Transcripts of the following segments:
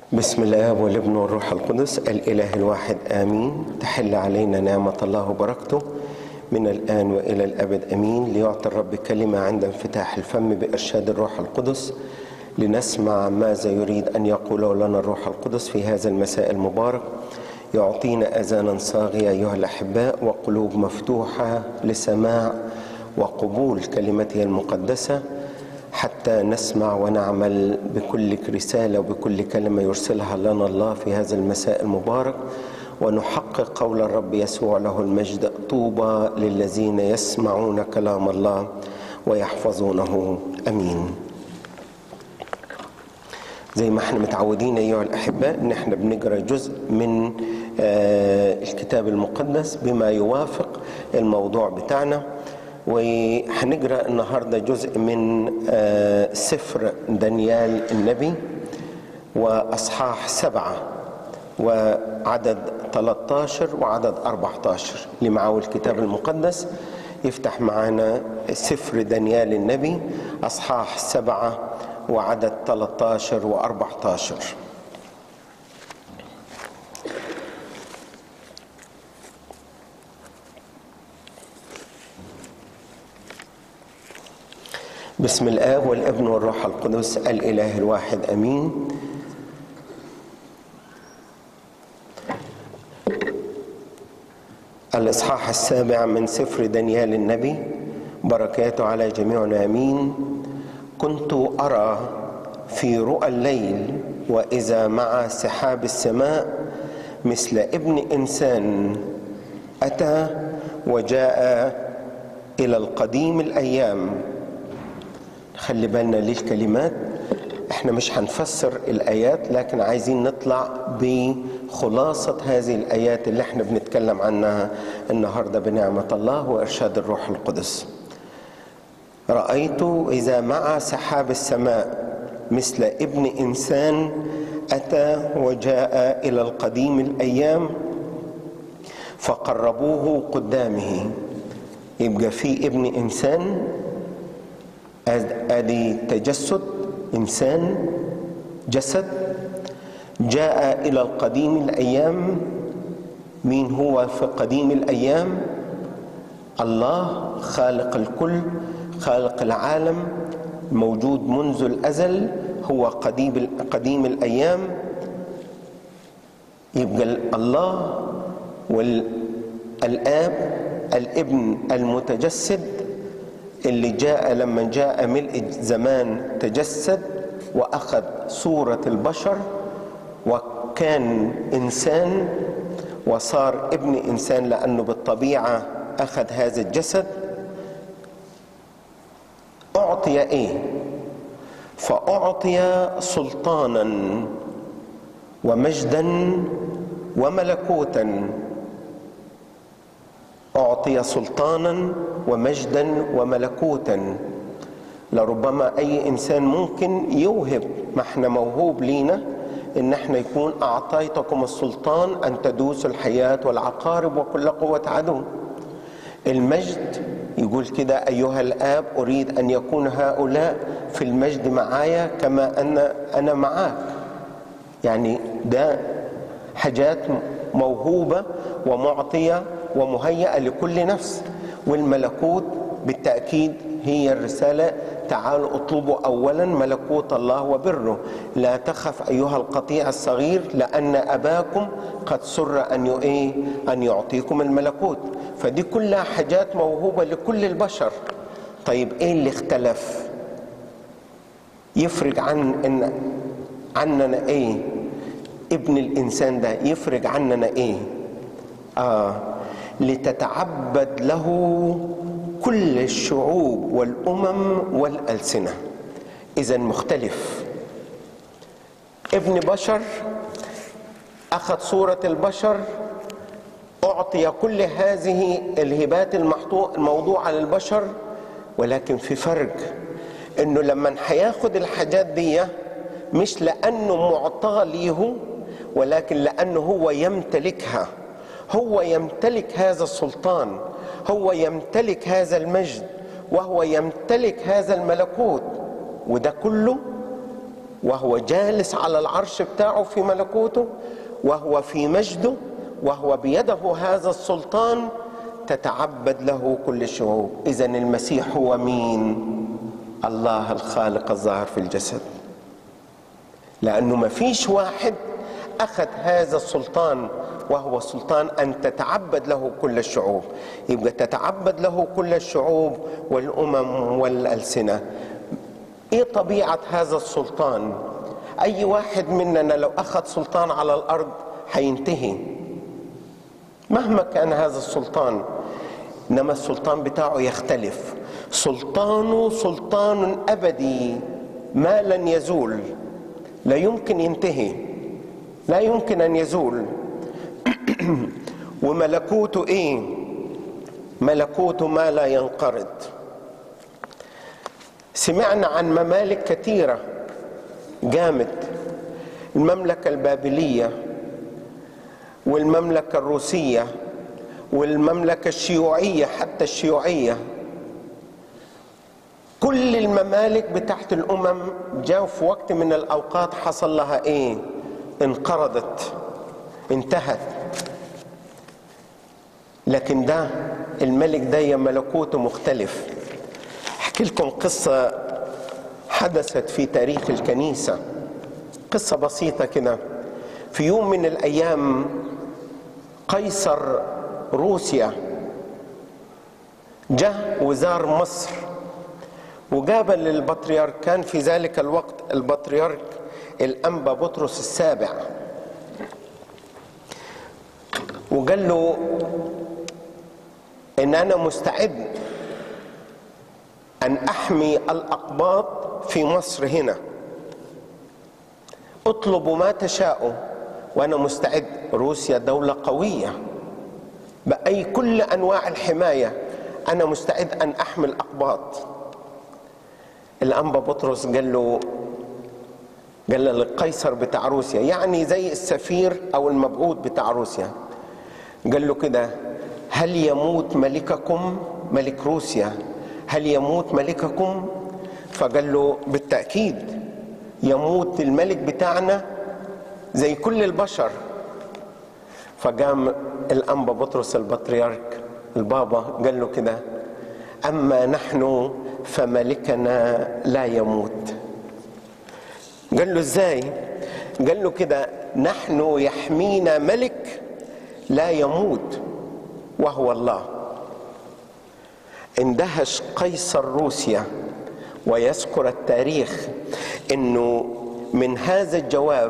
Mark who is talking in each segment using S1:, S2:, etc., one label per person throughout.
S1: بسم الله والابن والروح القدس الإله الواحد آمين تحل علينا نعمة الله وبركته من الآن وإلى الأبد أمين ليعطي الرب كلمة عند انفتاح الفم بإرشاد الروح القدس لنسمع ماذا يريد أن يقوله لنا الروح القدس في هذا المساء المبارك يعطينا أذانا صاغية أيها الأحباء وقلوب مفتوحة لسماع وقبول كلمته المقدسة حتى نسمع ونعمل بكل رسالة وبكل كلمة يرسلها لنا الله في هذا المساء المبارك ونحقق قول الرب يسوع له المجد طوبى للذين يسمعون كلام الله ويحفظونه امين. زي ما احنا متعودين ايها الاحباء ان احنا بنقرا جزء من الكتاب المقدس بما يوافق الموضوع بتاعنا وهنقرا النهارده جزء من سفر دانيال النبي واصحاح سبعه وعدد 13 وعدد 14 اللي معاه الكتاب المقدس يفتح معنا سفر دانيال النبي اصحاح سبعه وعدد 13 و14 بسم الآب والابن والروح القدس الإله الواحد أمين الإصحاح السابع من سفر دانيال النبي بركاته على جميعنا أمين كنت أرى في رؤى الليل وإذا مع سحاب السماء مثل ابن إنسان أتى وجاء إلى القديم الأيام خلي بالنا للكلمات احنا مش هنفسر الايات لكن عايزين نطلع بخلاصه هذه الايات اللي احنا بنتكلم عنها النهارده بنعمه الله وارشاد الروح القدس رايت اذا مع سحاب السماء مثل ابن انسان اتى وجاء الى القديم الايام فقربوه قدامه يبقى في ابن انسان ادي تجسد انسان جسد جاء الى القديم الايام مين هو في قديم الايام الله خالق الكل خالق العالم موجود منذ الازل هو قديم قديم الايام يبقى الله والاب الابن المتجسد اللي جاء لما جاء ملء زمان تجسد واخذ صوره البشر وكان انسان وصار ابن انسان لانه بالطبيعه اخذ هذا الجسد اعطي ايه فاعطي سلطانا ومجدا وملكوتا اعطي سلطانا ومجدا وملكوتا لربما اي انسان ممكن يوهب ما احنا موهوب لينا ان احنا يكون اعطيتكم السلطان ان تدوسوا الحياه والعقارب وكل قوه عدو المجد يقول كده ايها الاب اريد ان يكون هؤلاء في المجد معايا كما ان انا معاك يعني ده حاجات موهوبه ومعطيه ومهيئه لكل نفس والملكوت بالتاكيد هي الرساله تعالوا اطلبوا اولا ملكوت الله وبره لا تخف ايها القطيع الصغير لان اباكم قد سر ان ايه ان يعطيكم الملكوت فدي كلها حاجات موهوبه لكل البشر طيب ايه اللي اختلف يفرق عن ان عننا ايه ابن الانسان ده يفرق عننا ايه اه لتتعبد له كل الشعوب والامم والالسنه اذا مختلف ابن بشر اخذ صوره البشر اعطي كل هذه الهبات الموضوعه للبشر ولكن في فرق انه لما هياخد الحاجات دي مش لانه معطاه ليه ولكن لانه هو يمتلكها هو يمتلك هذا السلطان هو يمتلك هذا المجد وهو يمتلك هذا الملكوت وده كله وهو جالس على العرش بتاعه في ملكوته وهو في مجده وهو بيده هذا السلطان تتعبد له كل الشعوب اذا المسيح هو مين الله الخالق الظاهر في الجسد لانه ما فيش واحد اخذ هذا السلطان وهو سلطان ان تتعبد له كل الشعوب يبقى تتعبد له كل الشعوب والامم والالسنه ايه طبيعه هذا السلطان اي واحد مننا لو اخذ سلطان على الارض حينتهي مهما كان هذا السلطان انما السلطان بتاعه يختلف سلطانه سلطان ابدي ما لن يزول لا يمكن ينتهي لا يمكن ان يزول وملكوته ايه ملكوته ما لا ينقرض سمعنا عن ممالك كثيره جامد المملكه البابليه والمملكه الروسيه والمملكه الشيوعيه حتى الشيوعيه كل الممالك بتاعت الامم جاء في وقت من الاوقات حصل لها ايه انقرضت انتهت لكن ده الملك ده يا ملكوته مختلف احكي لكم قصه حدثت في تاريخ الكنيسه قصه بسيطه كده في يوم من الايام قيصر روسيا جاء وزار مصر وقابل البطريرك كان في ذلك الوقت البطريرك الأنبا بطرس السابع وقال له إن أنا مستعد أن أحمي الأقباط في مصر هنا اطلبوا ما تشاءوا وأنا مستعد روسيا دولة قوية بأي كل أنواع الحماية أنا مستعد أن أحمي الأقباط الأنبا بطرس قال له قال للقيصر بتاع روسيا يعني زي السفير أو المبعوث بتاع روسيا قال له كده هل يموت ملككم ملك روسيا هل يموت ملككم فقال له بالتأكيد يموت الملك بتاعنا زي كل البشر فقام الأنبا بطرس البطريرك البابا قال له كده أما نحن فملكنا لا يموت قال له ازاي قال له كده نحن يحمينا ملك لا يموت وهو الله اندهش قيصر روسيا ويذكر التاريخ انه من هذا الجواب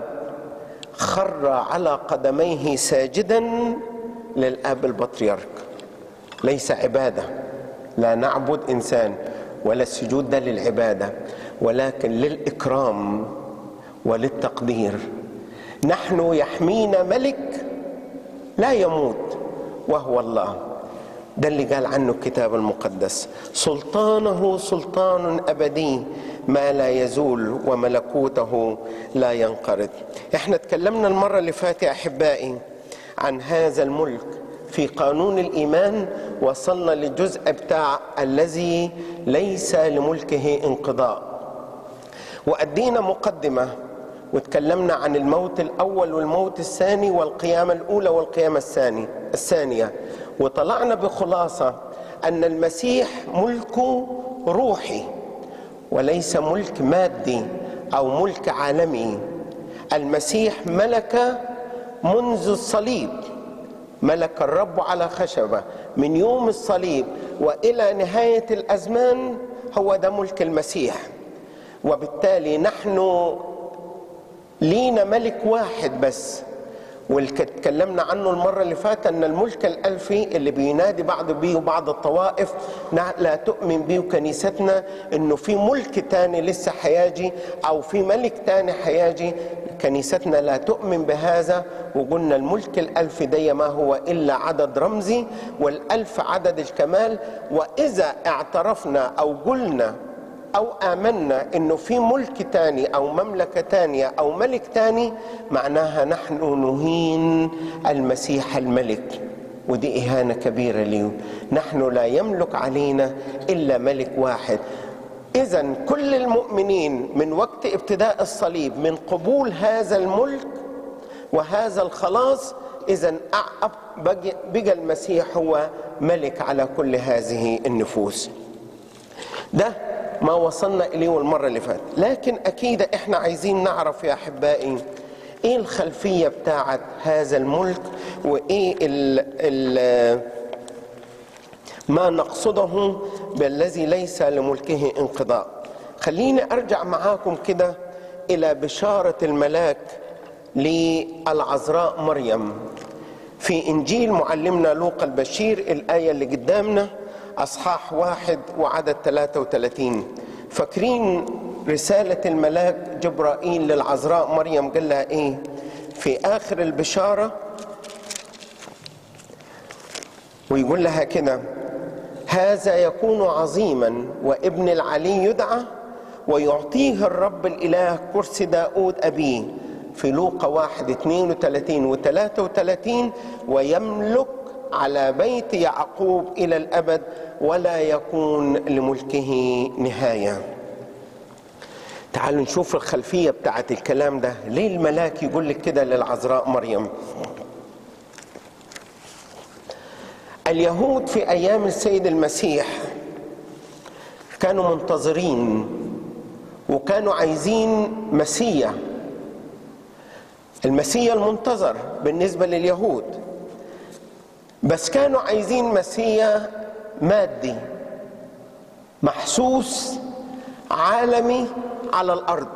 S1: خر على قدميه ساجدا للاب البطريرك ليس عباده لا نعبد انسان ولا السجود ده للعباده ولكن للاكرام وللتقدير نحن يحمينا ملك لا يموت وهو الله ده اللي قال عنه الكتاب المقدس سلطانه سلطان ابدي ما لا يزول وملكوته لا ينقرض احنا تكلمنا المره اللي فاتت احبائي عن هذا الملك في قانون الايمان وصلنا للجزء بتاع الذي ليس لملكه انقضاء وادينا مقدمه وتكلمنا عن الموت الاول والموت الثاني والقيامه الاولى والقيامه الثانيه الثانيه وطلعنا بخلاصه ان المسيح ملكه روحي وليس ملك مادي او ملك عالمي المسيح ملك منذ الصليب ملك الرب على خشبه من يوم الصليب والى نهايه الازمان هو ده ملك المسيح وبالتالي نحن لينا ملك واحد بس واللي اتكلمنا عنه المره اللي فاتت ان الملك الالفي اللي بينادي بعض بيه وبعض الطوائف لا تؤمن بيه كنيستنا انه في ملك تاني لسه حياجي او في ملك تاني حياجي كنيستنا لا تؤمن بهذا وقلنا الملك الالفي ده ما هو الا عدد رمزي والالف عدد الكمال واذا اعترفنا او قلنا او امنا انه في ملك تاني او مملكه تانيه او ملك تاني معناها نحن نهين المسيح الملك ودي اهانه كبيره ليه نحن لا يملك علينا الا ملك واحد اذا كل المؤمنين من وقت ابتداء الصليب من قبول هذا الملك وهذا الخلاص اذا بقى المسيح هو ملك على كل هذه النفوس ده ما وصلنا اليه المره اللي فاتت لكن اكيد احنا عايزين نعرف يا احبائي ايه الخلفيه بتاعت هذا الملك وايه ال ال ما نقصده بالذي ليس لملكه انقضاء خليني ارجع معاكم كده الى بشاره الملاك للعذراء مريم في انجيل معلمنا لوقا البشير الايه اللي قدامنا اصحاح واحد وعدد 33 فاكرين رساله الملاك جبرائيل للعذراء مريم قال لها ايه في اخر البشاره ويقول لها كده هذا يكون عظيما وابن العلي يدعى ويعطيه الرب الإله كرسي داود أبيه في لوقا واحد 32 و 33 ويملك على بيت يعقوب إلى الأبد ولا يكون لملكه نهاية تعالوا نشوف الخلفية بتاعت الكلام ده ليه الملاك يقول لك كده للعذراء مريم اليهود في ايام السيد المسيح كانوا منتظرين وكانوا عايزين مسيا المسيا المنتظر بالنسبه لليهود بس كانوا عايزين مسيا مادي محسوس عالمي على الارض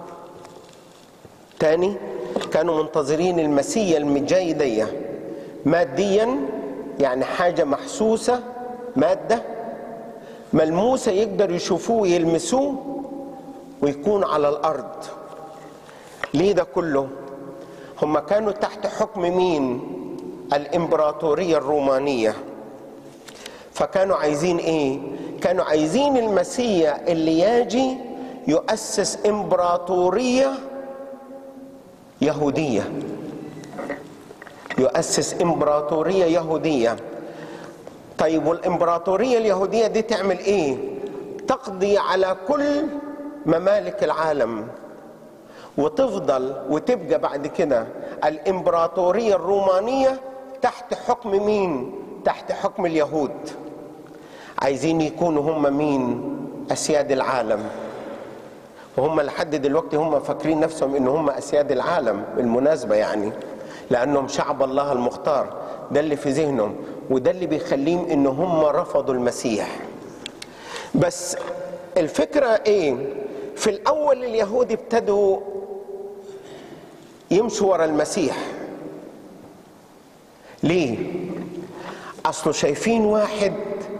S1: تاني كانوا منتظرين المسيا المجاي دي ماديا يعني حاجة محسوسة مادة ملموسة يقدر يشوفوه يلمسوه ويكون على الأرض ليه ده كله هم كانوا تحت حكم مين الإمبراطورية الرومانية فكانوا عايزين ايه كانوا عايزين المسيح اللي يجي يؤسس إمبراطورية يهودية يؤسس امبراطوريه يهوديه طيب والامبراطوريه اليهوديه دي تعمل ايه تقضي على كل ممالك العالم وتفضل وتبقى بعد كده الامبراطوريه الرومانيه تحت حكم مين تحت حكم اليهود عايزين يكونوا هم مين اسياد العالم وهم لحد دلوقتي هم فاكرين نفسهم ان هم اسياد العالم بالمناسبه يعني لانهم شعب الله المختار ده اللي في ذهنهم وده اللي بيخليهم ان هم رفضوا المسيح بس الفكره ايه في الاول اليهود ابتدوا يمشوا ورا المسيح ليه اصله شايفين واحد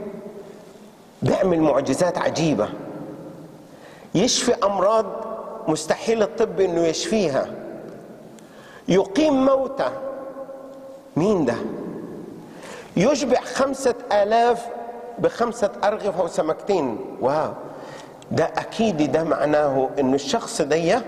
S1: بيعمل معجزات عجيبه يشفي امراض مستحيل الطب انه يشفيها يقيم موتى مين ده يشبع خمسة آلاف بخمسة أرغفة وسمكتين واو ده أكيد ده معناه إن الشخص ده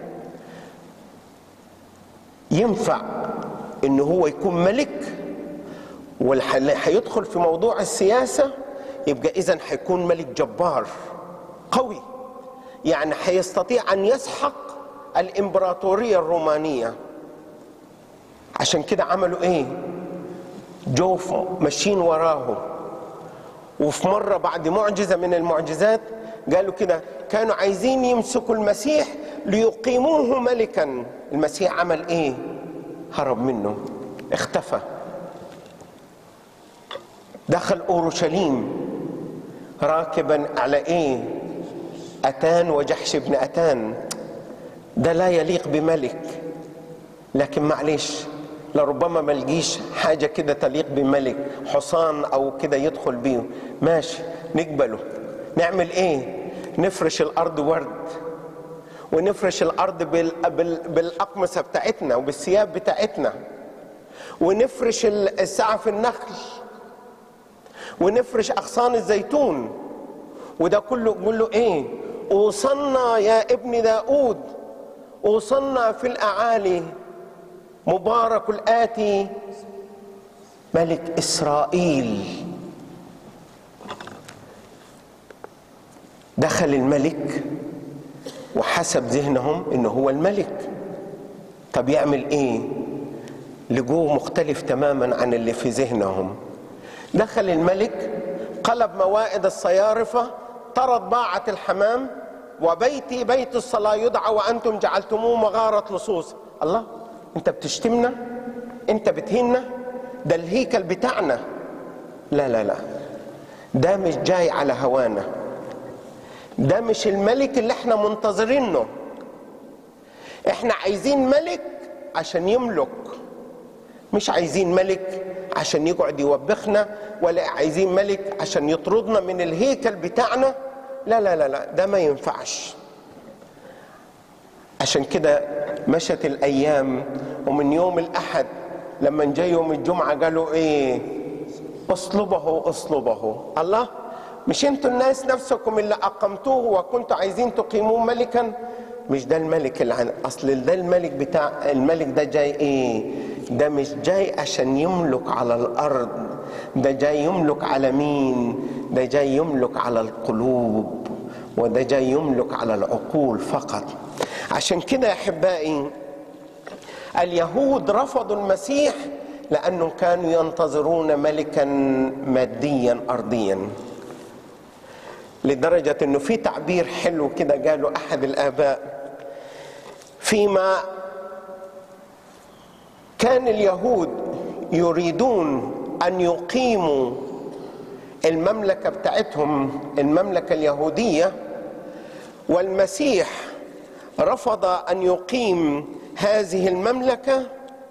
S1: ينفع إن هو يكون ملك واللي هيدخل في موضوع السياسة يبقى إذا هيكون ملك جبار قوي يعني هيستطيع أن يسحق الإمبراطورية الرومانية عشان كده عملوا ايه جو ماشيين وراه وفي مرة بعد معجزة من المعجزات قالوا كده كانوا عايزين يمسكوا المسيح ليقيموه ملكا المسيح عمل ايه هرب منه اختفى دخل اورشليم راكبا على ايه اتان وجحش بن اتان ده لا يليق بملك لكن معلش لربما ما لقيش حاجة كده تليق بملك حصان أو كده يدخل بيه ماشي نقبله نعمل إيه نفرش الأرض ورد ونفرش الأرض بال... بال... بالأقمصة بتاعتنا وبالثياب بتاعتنا ونفرش السعف النخل ونفرش أغصان الزيتون وده كله يقول له إيه أوصلنا يا ابن داود أوصلنا في الأعالي مبارك الآتي ملك إسرائيل دخل الملك وحسب ذهنهم انه هو الملك طب يعمل ايه لقوه مختلف تماما عن اللي في ذهنهم دخل الملك قلب موائد الصيارفة طرد باعة الحمام وبيتي بيت الصلاة يدعى وأنتم جعلتموه مغارة لصوص الله أنت بتشتمنا أنت بتهنا ده الهيكل بتاعنا لا لا لا ده مش جاي على هوانا ده مش الملك اللي احنا منتظرينه احنا عايزين ملك عشان يملك مش عايزين ملك عشان يقعد يوبخنا ولا عايزين ملك عشان يطردنا من الهيكل بتاعنا لا لا لا لا ده ما ينفعش عشان كده مشت الايام ومن يوم الاحد لما جاء يوم الجمعه قالوا ايه اصلبه اصلبه الله مش انتوا الناس نفسكم اللي اقمتوه وكنتوا عايزين تقيموه ملكا مش ده الملك اللي عن اصل ده الملك بتاع الملك ده جاي ايه ده مش جاي عشان يملك على الارض ده جاي يملك على مين ده جاي يملك على القلوب وده جاي يملك على العقول فقط عشان كده يا احبائي اليهود رفضوا المسيح لانهم كانوا ينتظرون ملكا ماديا ارضيا لدرجه انه في تعبير حلو كده قاله احد الاباء فيما كان اليهود يريدون ان يقيموا المملكه بتاعتهم المملكه اليهوديه والمسيح رفض ان يقيم هذه المملكه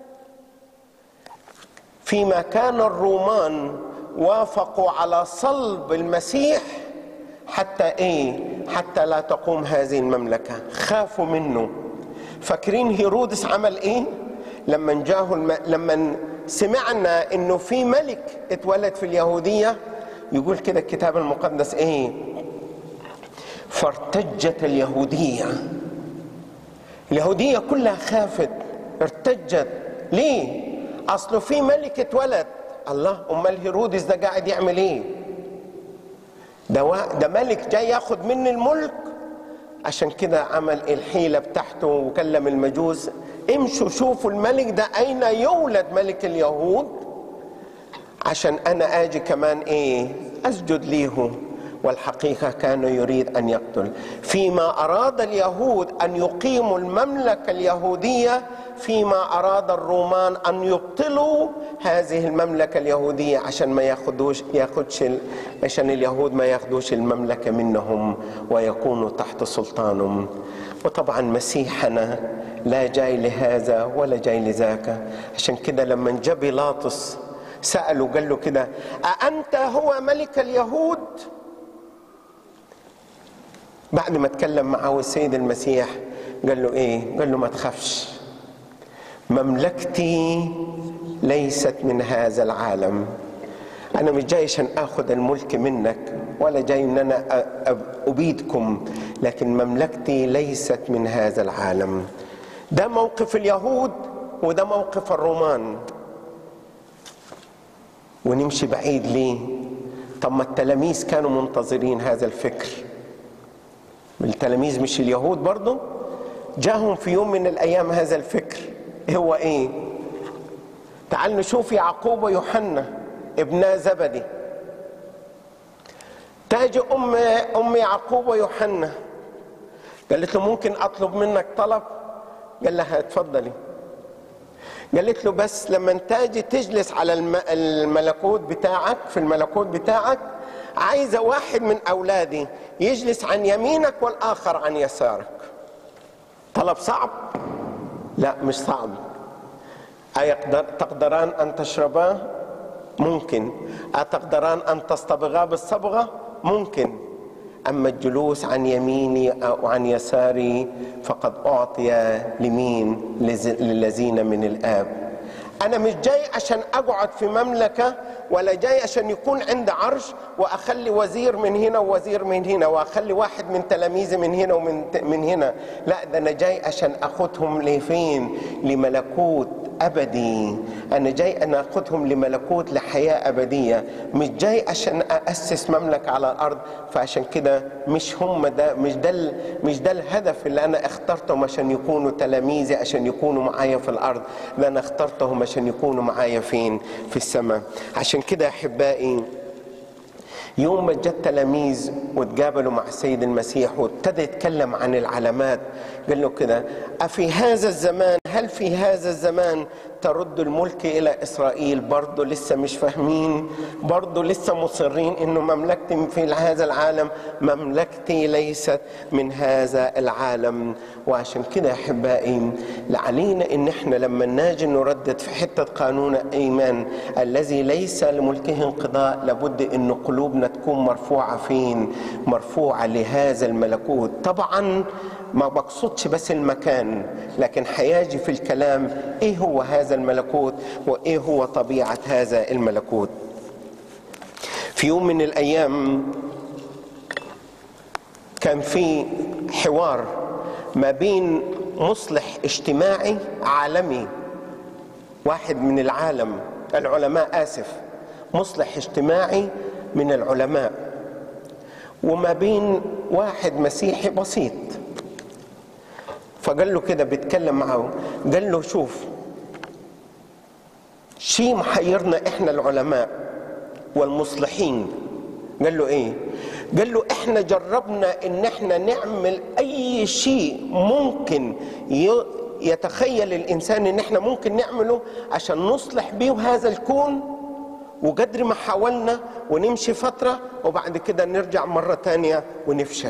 S1: فيما كان الرومان وافقوا على صلب المسيح حتى ايه حتى لا تقوم هذه المملكه خافوا منه فاكرين هيرودس عمل ايه لما جاه الم... لما سمعنا انه في ملك اتولد في اليهوديه يقول كده الكتاب المقدس ايه فارتجت اليهوديه اليهوديه كلها خافت ارتجت ليه اصله في ملك اتولد الله امال هيرودس ده قاعد يعمل ايه ده و... ده ملك جاي ياخد مني الملك عشان كده عمل الحيلة بتاعته وكلم المجوس امشوا شوفوا الملك ده أين يولد ملك اليهود عشان أنا آجي كمان إيه أسجد ليه والحقيقة كان يريد أن يقتل فيما أراد اليهود أن يقيموا المملكة اليهودية فيما أراد الرومان أن يبطلوا هذه المملكة اليهودية عشان ما ياخدوش ياخدش عشان اليهود ما ياخدوش المملكة منهم ويكونوا تحت سلطانهم وطبعا مسيحنا لا جاي لهذا ولا جاي لذاك عشان كده لما جاء بيلاطس سأله قال له كده أأنت هو ملك اليهود؟ بعد ما اتكلم معه السيد المسيح قال له ايه قال له ما تخافش مملكتي ليست من هذا العالم انا مش جاي عشان اخذ الملك منك ولا جاي ان انا ابيدكم لكن مملكتي ليست من هذا العالم ده موقف اليهود وده موقف الرومان ونمشي بعيد ليه طب ما التلاميذ كانوا منتظرين هذا الفكر التلاميذ مش اليهود برضه جاهم في يوم من الايام هذا الفكر هو ايه تعال نشوف يعقوب ويوحنا ابنا زبدي تاجي ام ام يعقوب ويوحنا قالت له ممكن اطلب منك طلب قال لها اتفضلي قالت له بس لما تاجي تجلس على الملكوت بتاعك في الملكوت بتاعك عايزة واحد من أولادي يجلس عن يمينك والآخر عن يسارك طلب صعب لا مش صعب أيقدر تقدران أن تشربا ممكن أتقدران أن تصطبغا بالصبغة ممكن أما الجلوس عن يميني أو عن يساري فقد أعطي لمين للذين من الآب أنا مش جاي عشان أقعد في مملكة ولا جاي عشان يكون عندي عرش وأخلي وزير من هنا ووزير من هنا وأخلي واحد من تلاميذي من هنا ومن من هنا لا ده أنا جاي عشان أخدهم لفين لملكوت ابدي انا جاي انا اخذهم لملكوت لحياه ابديه مش جاي عشان اسس مملكه على الارض فعشان كده مش هم ده مش ده مش ده الهدف اللي انا اخترتهم عشان يكونوا تلاميذي عشان يكونوا معايا في الارض ده انا اخترتهم عشان يكونوا معايا فين في السماء عشان كده احبائي يوم ما جاء التلاميذ وتقابلوا مع السيد المسيح وابتدى يتكلم عن العلامات قال له كده أفي هذا الزمان هل في هذا الزمان ترد الملك إلى إسرائيل برضه لسه مش فاهمين برضه لسه مصرين إنه مملكتي في هذا العالم مملكتي ليست من هذا العالم وعشان كده أحبائي علينا إن إحنا لما ناجي نردد في حتة قانون إيمان الذي ليس لملكه انقضاء لابد إن قلوبنا تكون مرفوعة فين مرفوعة لهذا الملكوت طبعا ما بقصدش بس المكان لكن حياجي في الكلام ايه هو هذا الملكوت وايه هو طبيعه هذا الملكوت في يوم من الايام كان في حوار ما بين مصلح اجتماعي عالمي واحد من العالم العلماء اسف مصلح اجتماعي من العلماء وما بين واحد مسيحي بسيط فقال له كده بيتكلم معه قال له شوف شيء محيرنا احنا العلماء والمصلحين قال له ايه قال له احنا جربنا ان احنا نعمل اي شيء ممكن يتخيل الانسان ان احنا ممكن نعمله عشان نصلح بيه هذا الكون وقدر ما حاولنا ونمشي فترة وبعد كده نرجع مرة تانية ونفشل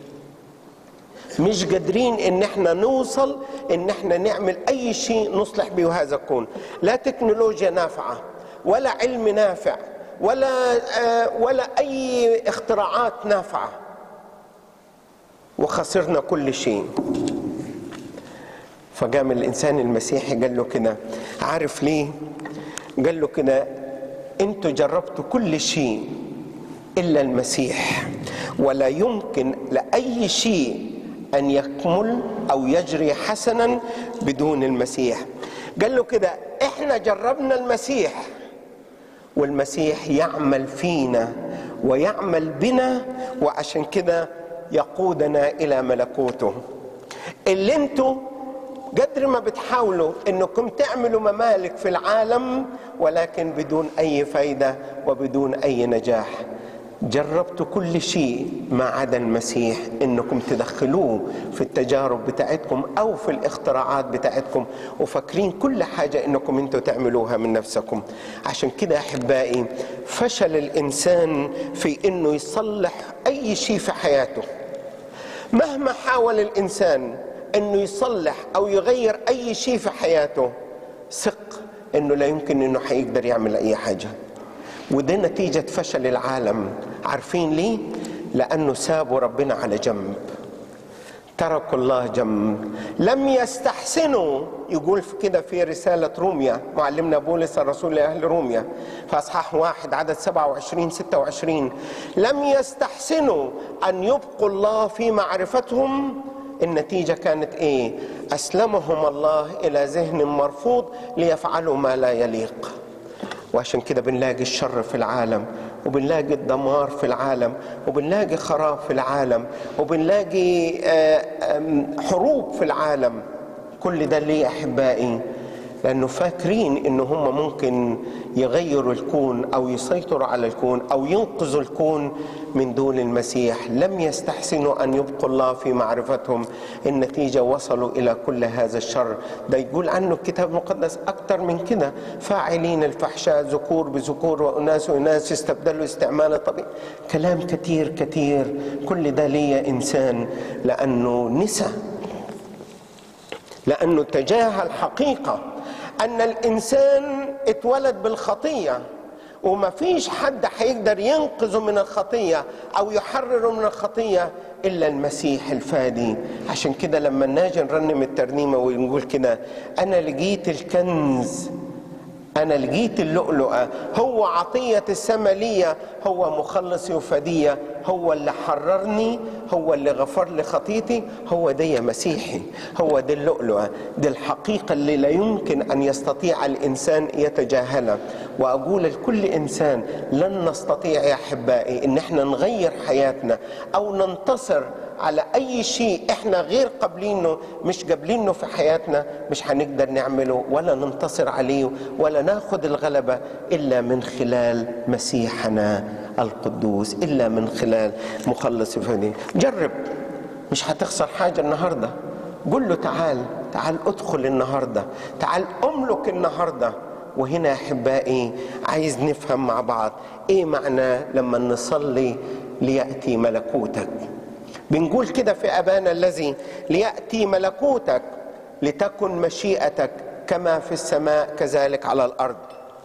S1: مش قادرين ان احنا نوصل ان احنا نعمل اي شيء نصلح به هذا الكون لا تكنولوجيا نافعه ولا علم نافع ولا آه ولا اي اختراعات نافعه وخسرنا كل شيء فقام الانسان المسيحي قال له كده عارف ليه قال له كده انتوا جربتوا كل شيء الا المسيح ولا يمكن لاي شيء ان يكمل او يجري حسنا بدون المسيح قال له كده احنا جربنا المسيح والمسيح يعمل فينا ويعمل بنا وعشان كده يقودنا الى ملكوته اللي انتوا قدر ما بتحاولوا انكم تعملوا ممالك في العالم ولكن بدون اي فايده وبدون اي نجاح جربتوا كل شيء ما عدا المسيح انكم تدخلوه في التجارب بتاعتكم او في الاختراعات بتاعتكم وفاكرين كل حاجه انكم انتوا تعملوها من نفسكم عشان كده احبائي فشل الانسان في انه يصلح اي شيء في حياته مهما حاول الانسان انه يصلح او يغير اي شيء في حياته ثق انه لا يمكن انه حيقدر يعمل اي حاجه وده نتيجة فشل العالم عارفين ليه؟ لأنه سابوا ربنا على جنب تركوا الله جنب لم يستحسنوا يقول في كده في رسالة روميا معلمنا بولس الرسول لأهل روميا في أصحاح واحد عدد 27 26 لم يستحسنوا أن يبقوا الله في معرفتهم النتيجة كانت إيه؟ أسلمهم الله إلى ذهن مرفوض ليفعلوا ما لا يليق وعشان كده بنلاقي الشر في العالم وبنلاقي الدمار في العالم وبنلاقي خراب في العالم وبنلاقي حروب في العالم كل ده ليه احبائي لانه فاكرين ان هم ممكن يغيروا الكون او يسيطروا على الكون او ينقذوا الكون من دون المسيح لم يستحسنوا ان يبقوا الله في معرفتهم النتيجه وصلوا الى كل هذا الشر ده يقول عنه الكتاب المقدس اكثر من كده فاعلين الفحشاء ذكور بذكور واناس واناس استبدلوا استعمال الطبيعي كلام كثير كثير كل ده ليه انسان لانه نسى لانه تجاهل حقيقه ان الانسان اتولد بالخطيه وما فيش حد هيقدر ينقذه من الخطيه او يحرره من الخطيه الا المسيح الفادي عشان كده لما ناجي نرنم الترنيمه ونقول كده انا لقيت الكنز أنا لقيت اللؤلؤة هو عطية السماء ليا هو مخلصي وفدية هو اللي حررني هو اللي غفر لي خطيتي هو دي مسيحي هو دي اللؤلؤة دي الحقيقة اللي لا يمكن أن يستطيع الإنسان يتجاهلها وأقول لكل إنسان لن نستطيع يا أحبائي إن احنا نغير حياتنا أو ننتصر على اي شيء احنا غير قابلينه مش قابلينه في حياتنا مش هنقدر نعمله ولا ننتصر عليه ولا ناخذ الغلبه الا من خلال مسيحنا القدوس الا من خلال مخلص فدي جرب مش هتخسر حاجه النهارده قل له تعال تعال ادخل النهارده تعال املك النهارده وهنا احبائي عايز نفهم مع بعض ايه معنى لما نصلي لياتي ملكوتك بنقول كده في ابانا الذي لياتي ملكوتك لتكن مشيئتك كما في السماء كذلك على الارض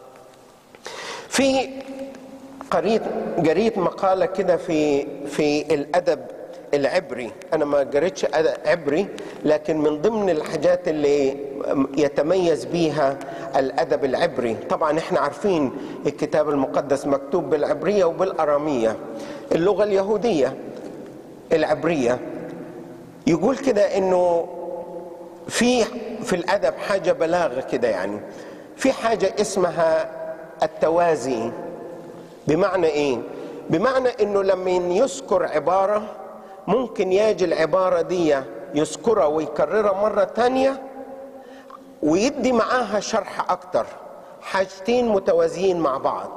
S1: في قريت قريت مقاله كده في في الادب العبري انا ما قريتش عبري لكن من ضمن الحاجات اللي يتميز بيها الادب العبري طبعا احنا عارفين الكتاب المقدس مكتوب بالعبريه وبالاراميه اللغه اليهوديه العبريه يقول كده انه في في الادب حاجه بلاغه كده يعني في حاجه اسمها التوازي بمعنى ايه بمعنى انه لما يذكر عباره ممكن يجي العباره دي يذكرها ويكررها مره تانية ويدي معاها شرح اكتر حاجتين متوازيين مع بعض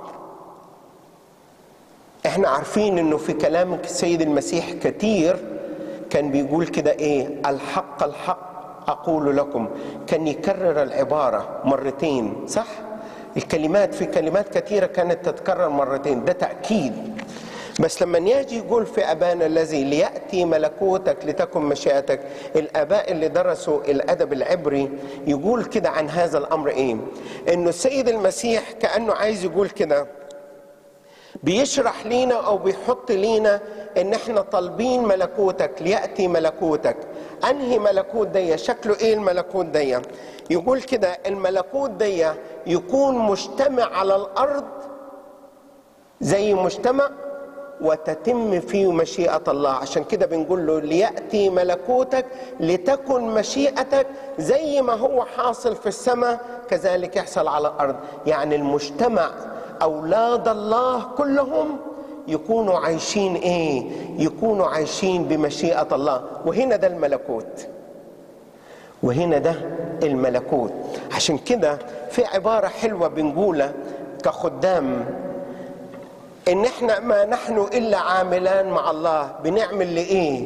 S1: احنا عارفين انه في كلام السيد المسيح كتير كان بيقول كده ايه الحق الحق اقول لكم كان يكرر العباره مرتين صح الكلمات في كلمات كثيره كانت تتكرر مرتين ده تاكيد بس لما يجي يقول في ابانا الذي لياتي ملكوتك لتكن مشيئتك الاباء اللي درسوا الادب العبري يقول كده عن هذا الامر ايه انه السيد المسيح كانه عايز يقول كده بيشرح لينا او بيحط لينا ان احنا طالبين ملكوتك لياتي ملكوتك انهي ملكوت دي شكله ايه الملكوت دي يقول كده الملكوت دي يكون مجتمع على الارض زي مجتمع وتتم فيه مشيئة الله عشان كده بنقول له ليأتي ملكوتك لتكن مشيئتك زي ما هو حاصل في السماء كذلك يحصل على الأرض يعني المجتمع أولاد الله كلهم يكونوا عايشين إيه يكونوا عايشين بمشيئة الله وهنا ده الملكوت وهنا ده الملكوت عشان كده في عبارة حلوة بنقولها كخدام ان احنا ما نحن الا عاملان مع الله بنعمل لايه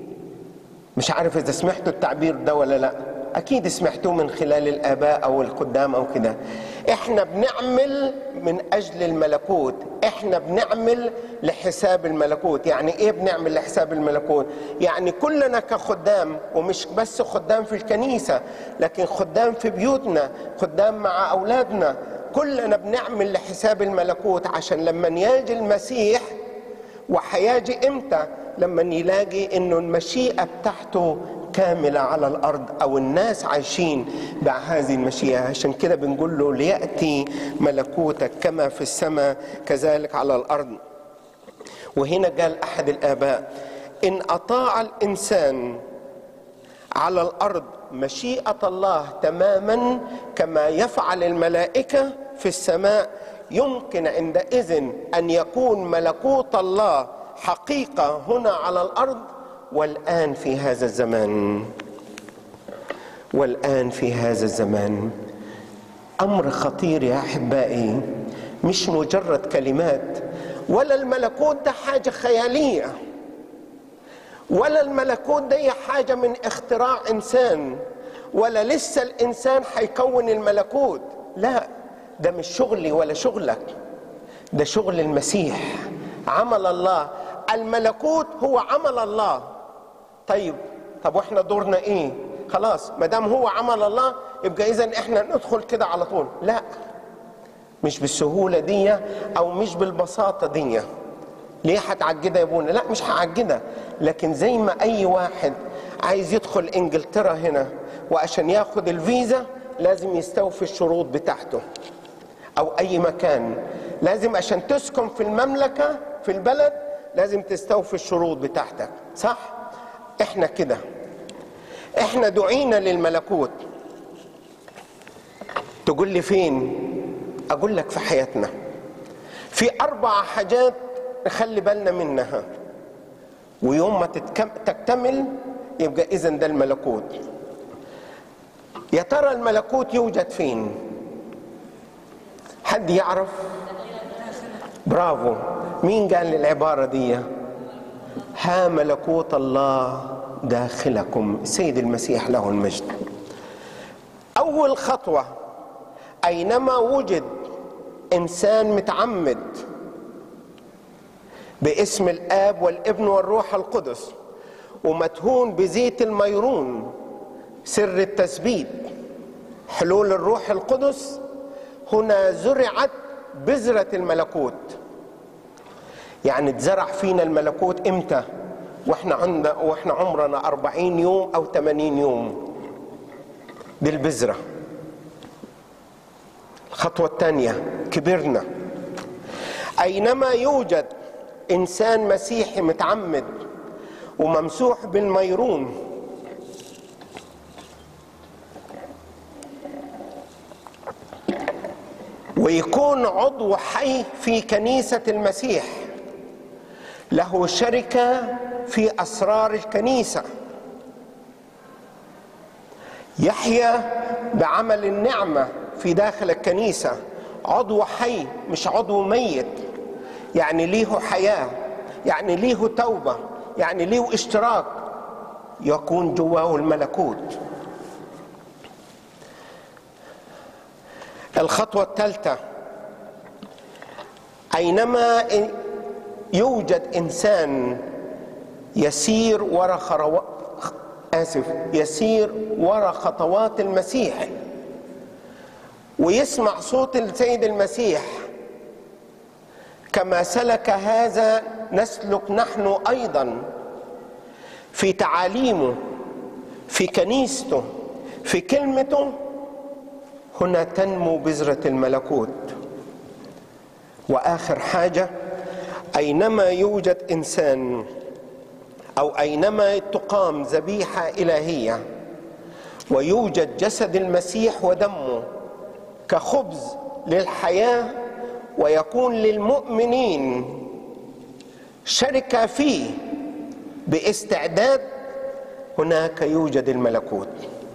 S1: مش عارف اذا سمعتوا التعبير ده ولا لا اكيد سمعتوه من خلال الاباء او القدام او كده احنا بنعمل من اجل الملكوت احنا بنعمل لحساب الملكوت يعني ايه بنعمل لحساب الملكوت يعني كلنا كخدام ومش بس خدام في الكنيسه لكن خدام في بيوتنا خدام مع اولادنا كلنا بنعمل لحساب الملكوت عشان لما يجي المسيح وحياجي امتى لما يلاقي انه المشيئه بتاعته كامله على الارض او الناس عايشين بهذه المشيئه عشان كده بنقول له لياتي ملكوتك كما في السماء كذلك على الارض وهنا قال احد الاباء ان اطاع الانسان على الارض مشيئه الله تماما كما يفعل الملائكه في السماء يمكن عندئذ ان يكون ملكوت الله حقيقه هنا على الارض والان في هذا الزمان والان في هذا الزمان امر خطير يا احبائي مش مجرد كلمات ولا الملكوت ده حاجه خياليه ولا الملكوت دي حاجة من اختراع إنسان ولا لسه الإنسان هيكون الملكوت لا ده مش شغلي ولا شغلك ده شغل المسيح عمل الله الملكوت هو عمل الله طيب طب واحنا دورنا ايه خلاص ما دام هو عمل الله يبقى اذا احنا ندخل كده على طول لا مش بالسهولة دي او مش بالبساطة دي ليه هتعجدها يا ابونا لا مش هعجدها لكن زي ما اي واحد عايز يدخل انجلترا هنا وعشان ياخد الفيزا لازم يستوفي الشروط بتاعته او اي مكان لازم عشان تسكن في المملكه في البلد لازم تستوفي الشروط بتاعتك صح احنا كده احنا دعينا للملكوت تقول لي فين اقول لك في حياتنا في اربع حاجات نخلي بالنا منها ويوم ما تكتمل يبقى اذا ده الملكوت يا ترى الملكوت يوجد فين حد يعرف برافو مين قال العبارة دي ها ملكوت الله داخلكم سيد المسيح له المجد أول خطوة أينما وجد إنسان متعمد باسم الآب والابن والروح القدس ومدهون بزيت الميرون سر التثبيت حلول الروح القدس هنا زرعت بذرة الملكوت يعني اتزرع فينا الملكوت امتى واحنا عند واحنا عمرنا أربعين يوم أو ثمانين يوم بالبذرة الخطوة الثانية كبرنا أينما يوجد إنسان مسيحي متعمد وممسوح بالميرون ويكون عضو حي في كنيسة المسيح له شركة في أسرار الكنيسة يحيا بعمل النعمة في داخل الكنيسة عضو حي مش عضو ميت يعني ليه حياة يعني ليه توبة يعني ليه اشتراك يكون جواه الملكوت الخطوة الثالثة أينما يوجد إنسان يسير وراء خرو... آسف يسير وراء خطوات المسيح ويسمع صوت السيد المسيح كما سلك هذا نسلك نحن أيضا في تعاليمه في كنيسته في كلمته هنا تنمو بذرة الملكوت وآخر حاجة أينما يوجد إنسان أو أينما تقام ذبيحة إلهية ويوجد جسد المسيح ودمه كخبز للحياة ويكون للمؤمنين شركة فيه باستعداد هناك يوجد الملكوت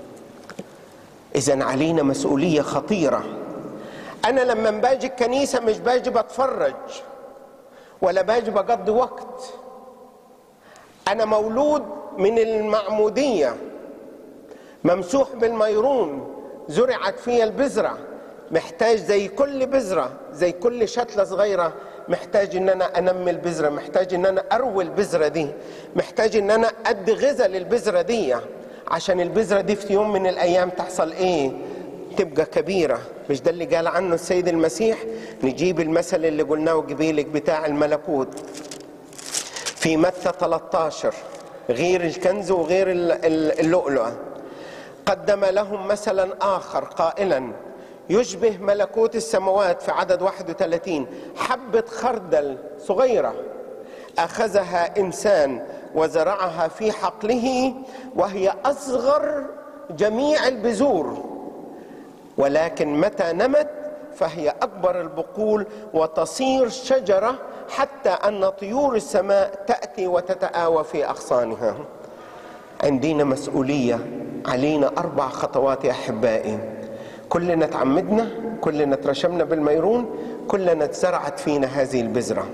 S1: إذا علينا مسؤولية خطيرة أنا لما باجي الكنيسة مش باجي بتفرج ولا باجي بقضي وقت أنا مولود من المعمودية ممسوح بالميرون زرعت فيا البذرة محتاج زي كل بذرة زي كل شتلة صغيرة محتاج ان انا انمي البذرة محتاج ان انا اروي البذرة دي محتاج ان انا ادي غذاء للبذرة دي عشان البذرة دي في يوم من الايام تحصل ايه تبقى كبيرة مش ده اللي قال عنه السيد المسيح نجيب المثل اللي قلناه قبيلك بتاع الملكوت في متى 13 غير الكنز وغير اللؤلؤة قدم لهم مثلا آخر قائلا يشبه ملكوت السماوات في عدد 31 حبة خردل صغيرة أخذها إنسان وزرعها في حقله وهي أصغر جميع البذور ولكن متى نمت فهي أكبر البقول وتصير شجرة حتى أن طيور السماء تأتي وتتآوى في أغصانها عندنا مسؤولية علينا أربع خطوات يا أحبائي كلنا تعمدنا كلنا ترشمنا بالميرون كلنا اتزرعت فينا هذه البذرة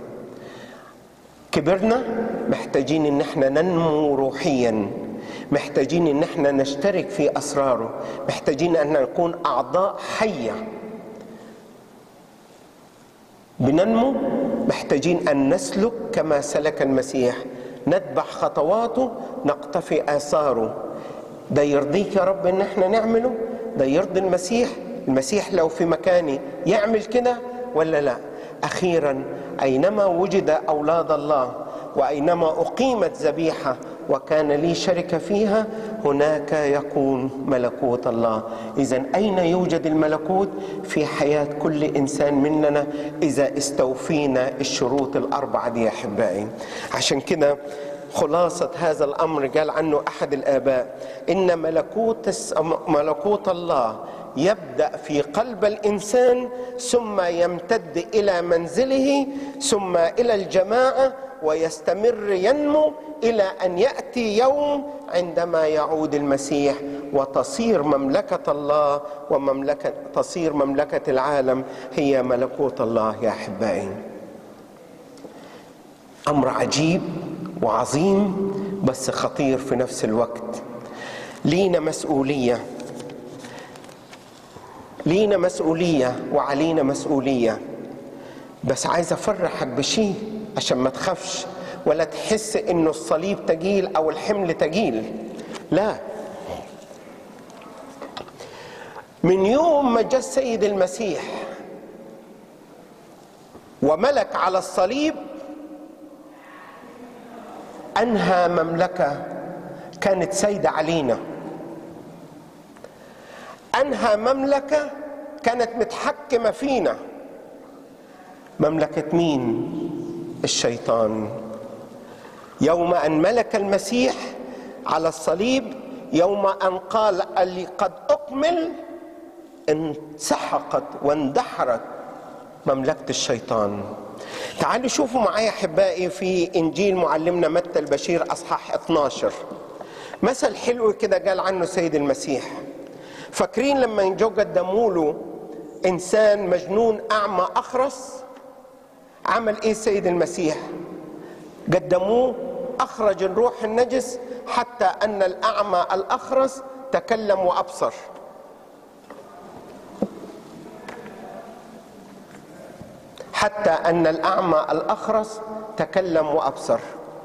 S1: كبرنا محتاجين ان احنا ننمو روحيا محتاجين ان احنا نشترك في اسراره محتاجين ان نكون اعضاء حيه بننمو محتاجين ان نسلك كما سلك المسيح نتبع خطواته نقتفي اثاره ده يرضيك يا رب ان احنا نعمله ده يرضي المسيح المسيح لو في مكاني يعمل كده ولا لا اخيرا اينما وجد اولاد الله واينما اقيمت ذبيحه وكان لي شركة فيها هناك يكون ملكوت الله إذا أين يوجد الملكوت في حياة كل إنسان مننا إذا استوفينا الشروط الأربعة دي يا أحبائي عشان كده خلاصة هذا الأمر قال عنه أحد الآباء إن ملكوت ملكوت الله يبدا في قلب الانسان ثم يمتد الى منزله ثم الى الجماعه ويستمر ينمو الى ان ياتي يوم عندما يعود المسيح وتصير مملكه الله ومملكه تصير مملكه العالم هي ملكوت الله يا احبائي امر عجيب وعظيم بس خطير في نفس الوقت لينا مسؤوليه لينا مسؤولية وعلينا مسؤولية بس عايز أفرحك بشيء عشان ما تخافش ولا تحس إنه الصليب تجيل أو الحمل تجيل لا من يوم ما جاء السيد المسيح وملك على الصليب أنهى مملكة كانت سيدة علينا انهى مملكه كانت متحكمه فينا مملكه مين الشيطان يوم ان ملك المسيح على الصليب يوم ان قال اللي قد اكمل انسحقت واندحرت مملكه الشيطان تعالوا شوفوا معايا احبائي في انجيل معلمنا متى البشير اصحاح 12 مثل حلو كده قال عنه سيد المسيح فاكرين لما جو قدموا له انسان مجنون اعمى اخرس عمل ايه السيد المسيح قدموه اخرج الروح النجس حتى ان الاعمى الاخرس تكلم وابصر حتى ان الاعمى الاخرس تكلم وابصر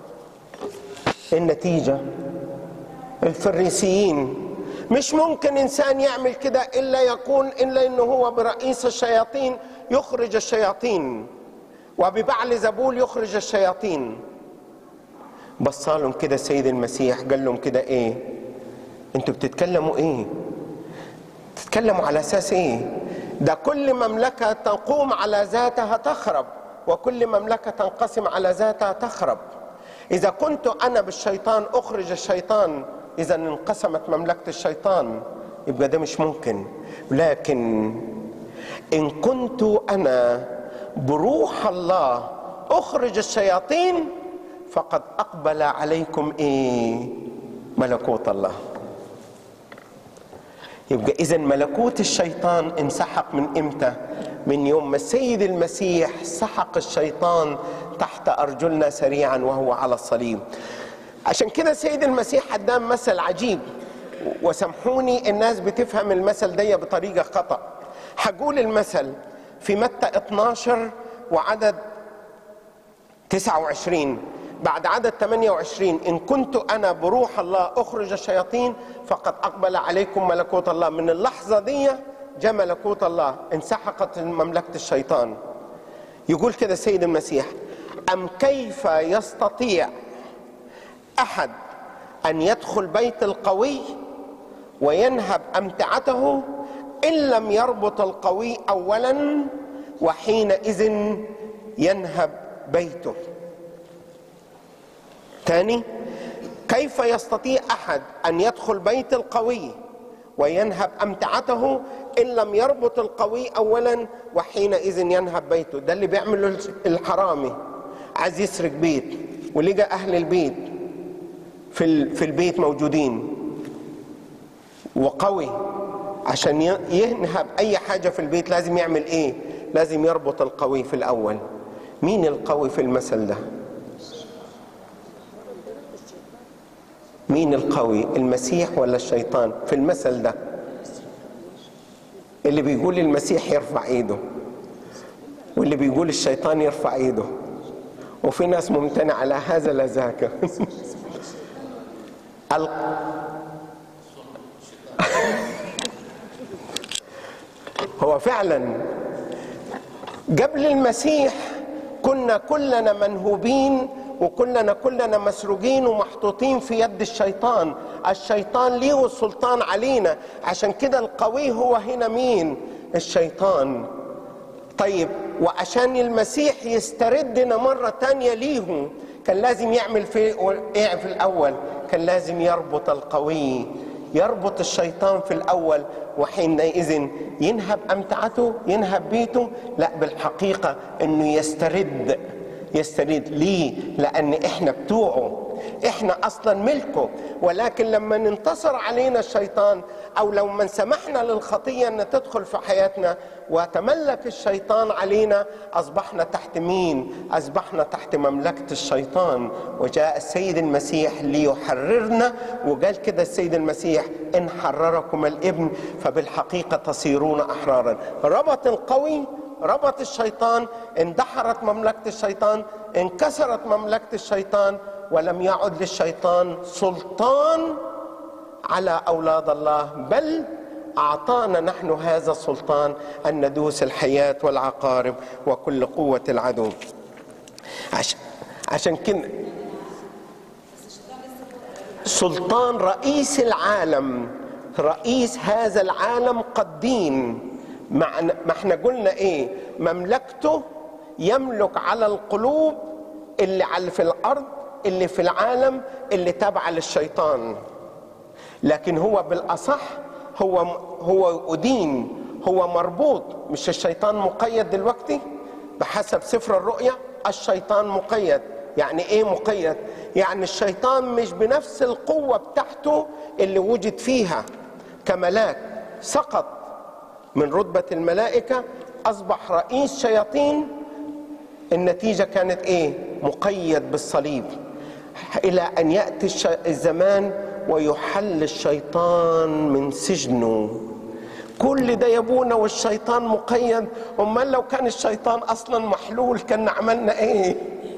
S1: النتيجه الفريسيين مش ممكن انسان يعمل كده الا يكون الا انه هو برئيس الشياطين يخرج الشياطين وببعل زبول يخرج الشياطين بصالهم كده السيد المسيح قال لهم كده ايه انتوا بتتكلموا ايه تتكلموا على اساس ايه ده كل مملكه تقوم على ذاتها تخرب وكل مملكه تنقسم على ذاتها تخرب اذا كنت انا بالشيطان اخرج الشيطان اذا انقسمت مملكه الشيطان يبقى ده مش ممكن لكن ان كنت انا بروح الله اخرج الشياطين فقد اقبل عليكم ايه ملكوت الله يبقى اذا ملكوت الشيطان انسحق من امتى من يوم ما السيد المسيح سحق الشيطان تحت ارجلنا سريعا وهو على الصليب عشان كده السيد المسيح قدام مثل عجيب وسامحوني الناس بتفهم المثل ده بطريقه خطا هقول المثل في متى 12 وعدد 29 بعد عدد 28 إن كنت أنا بروح الله أخرج الشياطين فقد أقبل عليكم ملكوت الله من اللحظة دي جاء ملكوت الله انسحقت مملكة الشيطان يقول كده السيد المسيح أم كيف يستطيع أحد أن يدخل بيت القوي وينهب أمتعته إن لم يربط القوي أولا وحينئذ ينهب بيته ثاني كيف يستطيع احد ان يدخل بيت القوي وينهب امتعته ان لم يربط القوي اولا وحينئذ ينهب بيته ده اللي بيعمله الحرامي عايز يسرق بيت ولقى اهل البيت في في البيت موجودين وقوي عشان ينهب اي حاجه في البيت لازم يعمل ايه لازم يربط القوي في الاول مين القوي في المثل ده مين القوي المسيح ولا الشيطان في المثل ده اللي بيقول المسيح يرفع ايده واللي بيقول الشيطان يرفع ايده وفي ناس ممتنع على هذا لا ذاك هو فعلا قبل المسيح كنا كلنا منهوبين وكلنا كلنا مسروجين ومحطوطين في يد الشيطان الشيطان ليه السلطان علينا عشان كده القوي هو هنا مين الشيطان طيب وعشان المسيح يستردنا مرة تانية ليه كان لازم يعمل في ايه في الأول كان لازم يربط القوي يربط الشيطان في الأول وحينئذ ينهب أمتعته ينهب بيته لا بالحقيقة أنه يسترد يسترد ليه لأن إحنا بتوعه احنا اصلا ملكه ولكن لما ننتصر علينا الشيطان او لو من سمحنا للخطيه ان تدخل في حياتنا وتملك الشيطان علينا اصبحنا تحت مين اصبحنا تحت مملكه الشيطان وجاء السيد المسيح ليحررنا وقال كده السيد المسيح ان حرركم الابن فبالحقيقه تصيرون احرارا ربط القوي ربط الشيطان اندحرت مملكه الشيطان انكسرت مملكه الشيطان ولم يعد للشيطان سلطان على اولاد الله بل اعطانا نحن هذا السلطان ان ندوس الحياه والعقارب وكل قوه العدو عشان عشان كده سلطان رئيس العالم رئيس هذا العالم قدين ما احنا قلنا ايه مملكته يملك على القلوب اللي على في الارض اللي في العالم اللي تابعه للشيطان لكن هو بالاصح هو هو ادين هو مربوط مش الشيطان مقيد دلوقتي بحسب سفر الرؤيا الشيطان مقيد يعني ايه مقيد يعني الشيطان مش بنفس القوه بتاعته اللي وجد فيها كملاك سقط من رتبه الملائكه اصبح رئيس شياطين النتيجه كانت ايه مقيد بالصليب الى ان ياتي الزمان ويحل الشيطان من سجنه كل ده يبونا والشيطان مقيد امال لو كان الشيطان اصلا محلول كان عملنا ايه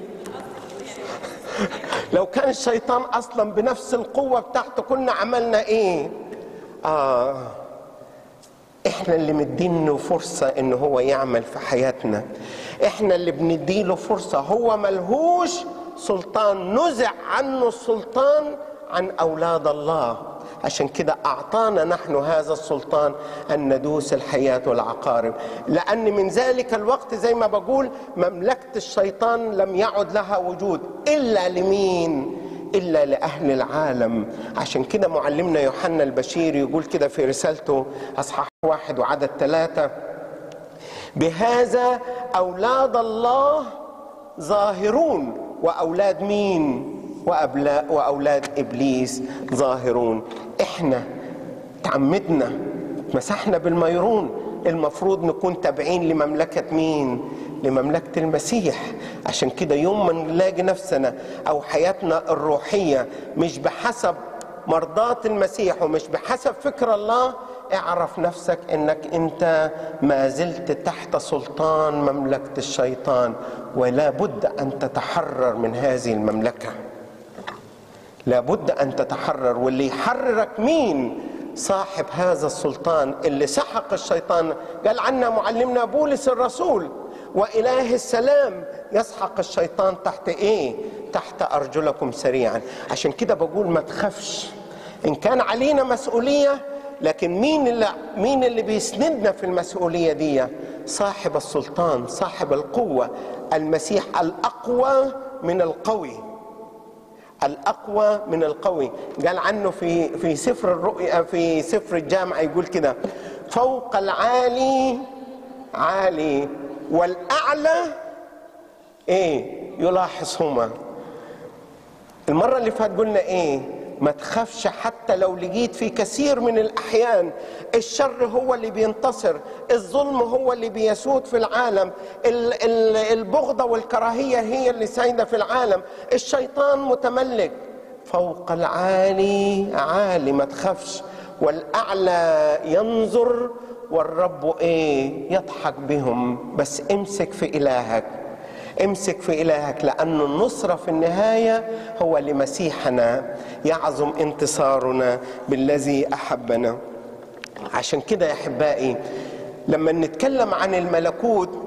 S1: لو كان الشيطان اصلا بنفس القوه بتاعته كنا عملنا ايه اه احنا اللي مدينه فرصة ان هو يعمل في حياتنا احنا اللي بنديله فرصة هو ملهوش سلطان نزع عنه السلطان عن اولاد الله عشان كده اعطانا نحن هذا السلطان ان ندوس الحياه والعقارب لان من ذلك الوقت زي ما بقول مملكه الشيطان لم يعد لها وجود الا لمين الا لاهل العالم عشان كده معلمنا يوحنا البشير يقول كده في رسالته اصحاح واحد وعدد ثلاثه بهذا اولاد الله ظاهرون واولاد مين وأبلاء وأولاد إبليس ظاهرون إحنا تعمدنا مسحنا بالميرون المفروض نكون تابعين لمملكة مين لمملكة المسيح عشان كده يوم ما نلاقي نفسنا أو حياتنا الروحية مش بحسب مرضاة المسيح ومش بحسب فكر الله اعرف نفسك انك انت ما زلت تحت سلطان مملكة الشيطان ولا بد ان تتحرر من هذه المملكه لابد ان تتحرر واللي يحررك مين صاحب هذا السلطان اللي سحق الشيطان قال عنا معلمنا بولس الرسول واله السلام يسحق الشيطان تحت ايه تحت ارجلكم سريعا عشان كده بقول ما تخافش ان كان علينا مسؤوليه لكن مين اللي مين اللي بيسندنا في المسؤوليه دي صاحب السلطان صاحب القوه المسيح الاقوى من القوي الاقوى من القوي قال عنه في في سفر الرؤيا في سفر الجامعه يقول كده فوق العالي عالي والاعلى ايه يلاحظهما المره اللي فات قلنا ايه ما تخافش حتى لو لقيت في كثير من الاحيان الشر هو اللي بينتصر الظلم هو اللي بيسود في العالم البغضه والكراهيه هي اللي سايده في العالم الشيطان متملك فوق العالي عالي ما تخافش والاعلى ينظر والرب ايه يضحك بهم بس امسك في الهك امسك في إلهك لأن النصرة في النهاية هو لمسيحنا يعظم انتصارنا بالذي أحبنا عشان كده يا أحبائي لما نتكلم عن الملكوت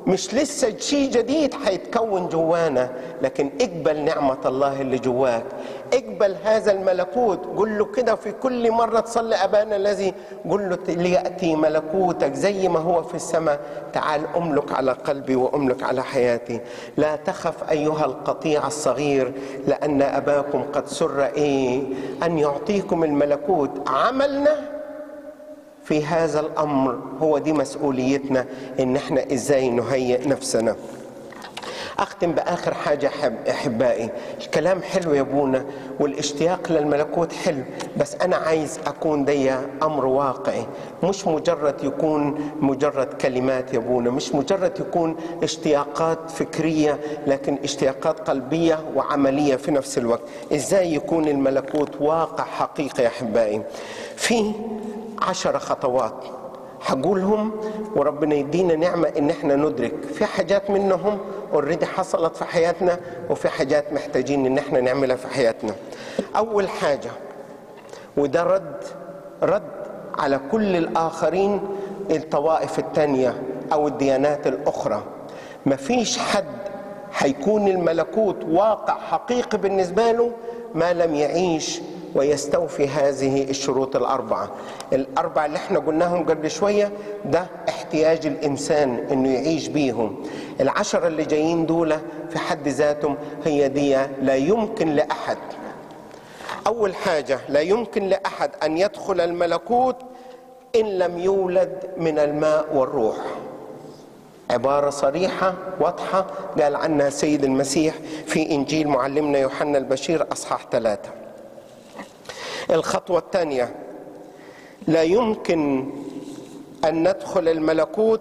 S1: مش لسه شيء جديد حيتكون جوانا لكن اقبل نعمة الله اللي جواك اقبل هذا الملكوت قل له كده في كل مرة تصلي أبانا الذي قل له ليأتي ملكوتك زي ما هو في السماء تعال أملك على قلبي وأملك على حياتي لا تخف أيها القطيع الصغير لأن أباكم قد سر إيه أن يعطيكم الملكوت عملنا في هذا الامر هو دي مسؤوليتنا ان احنا ازاي نهيئ نفسنا اختم باخر حاجه حب احبائي الكلام حلو يا ابونا والاشتياق للملكوت حلو بس انا عايز اكون دي امر واقعي مش مجرد يكون مجرد كلمات يا ابونا مش مجرد يكون اشتياقات فكريه لكن اشتياقات قلبيه وعمليه في نفس الوقت ازاي يكون الملكوت واقع حقيقي يا احبائي في عشر خطوات هقولهم وربنا يدينا نعمة إن إحنا ندرك في حاجات منهم اوريدي حصلت في حياتنا وفي حاجات محتاجين إن إحنا نعملها في حياتنا أول حاجة وده رد رد على كل الآخرين الطوائف التانية أو الديانات الأخرى مفيش حد هيكون الملكوت واقع حقيقي بالنسبة له ما لم يعيش ويستوفي هذه الشروط الأربعة الأربعة اللي احنا قلناهم قبل شوية ده احتياج الإنسان أنه يعيش بيهم العشرة اللي جايين دول في حد ذاتهم هي دي لا يمكن لأحد أول حاجة لا يمكن لأحد أن يدخل الملكوت إن لم يولد من الماء والروح عبارة صريحة واضحة قال عنها سيد المسيح في إنجيل معلمنا يوحنا البشير أصحاح ثلاثة الخطوة الثانية لا يمكن أن ندخل الملكوت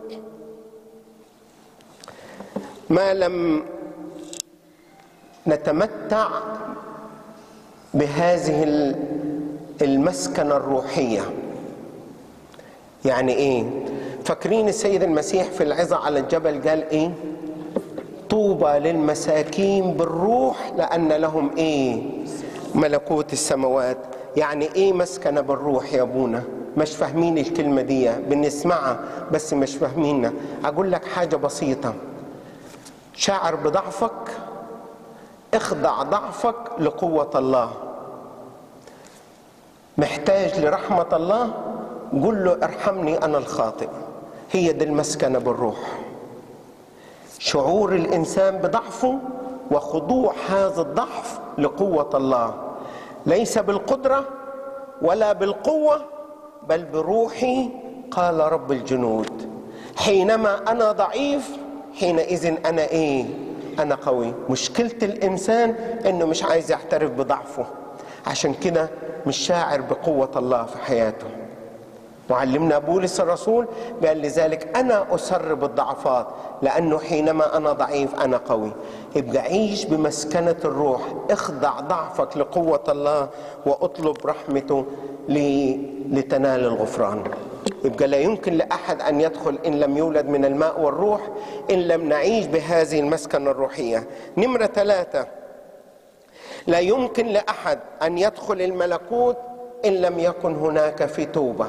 S1: ما لم نتمتع بهذه المسكنة الروحية يعني ايه فاكرين السيد المسيح في العظة على الجبل قال ايه طوبى للمساكين بالروح لأن لهم ايه ملكوت السماوات يعني ايه مسكنه بالروح يا ابونا مش فاهمين الكلمه دي بنسمعها بس مش فاهمينها اقول لك حاجه بسيطه شاعر بضعفك اخضع ضعفك لقوه الله محتاج لرحمه الله قل له ارحمني انا الخاطئ هي دي المسكنه بالروح شعور الانسان بضعفه وخضوع هذا الضعف لقوه الله ليس بالقدرة ولا بالقوة بل بروحي قال رب الجنود حينما أنا ضعيف حينئذ أنا إيه أنا قوي مشكلة الإنسان إنه مش عايز يعترف بضعفه عشان كده مش شاعر بقوة الله في حياته معلمنا بولس الرسول قال لذلك أنا أسر بالضعفات لأنه حينما أنا ضعيف أنا قوي ابقى عيش بمسكنة الروح اخضع ضعفك لقوة الله واطلب رحمته لتنال الغفران يبقى لا يمكن لأحد أن يدخل إن لم يولد من الماء والروح إن لم نعيش بهذه المسكنة الروحية نمرة ثلاثة لا يمكن لأحد أن يدخل الملكوت إن لم يكن هناك في توبة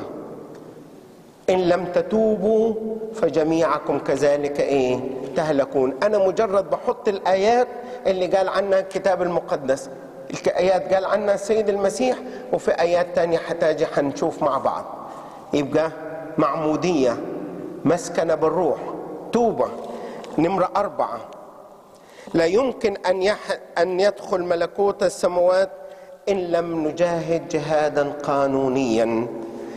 S1: إن لم تتوبوا فجميعكم كذلك إيه تهلكون أنا مجرد بحط الآيات اللي قال عنها الكتاب المقدس الآيات قال عنها السيد المسيح وفي آيات تانية حتاجي حنشوف مع بعض يبقى معمودية مسكنة بالروح توبة نمرة أربعة لا يمكن أن, يح... أن يدخل ملكوت السماوات إن لم نجاهد جهادا قانونيا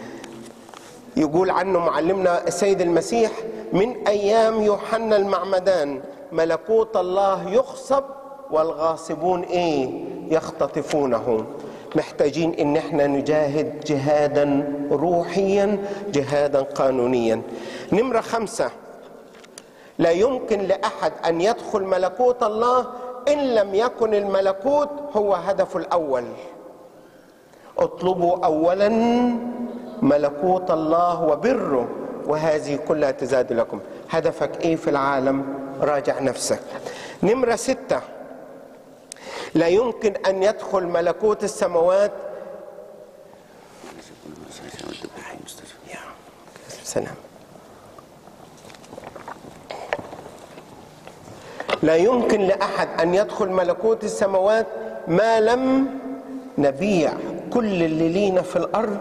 S1: يقول عنه معلمنا السيد المسيح من ايام يوحنا المعمدان ملكوت الله يخصب والغاصبون ايه يختطفونه محتاجين ان احنا نجاهد جهادا روحيا جهادا قانونيا نمرة خمسة لا يمكن لأحد أن يدخل ملكوت الله إن لم يكن الملكوت هو هدفه الأول اطلبوا أولا ملكوت الله وبره وهذه كلها تزاد لكم هدفك ايه في العالم راجع نفسك نمرة ستة لا يمكن أن يدخل ملكوت السماوات سلام لا يمكن لاحد ان يدخل ملكوت السماوات ما لم نبيع كل اللي لينا في الارض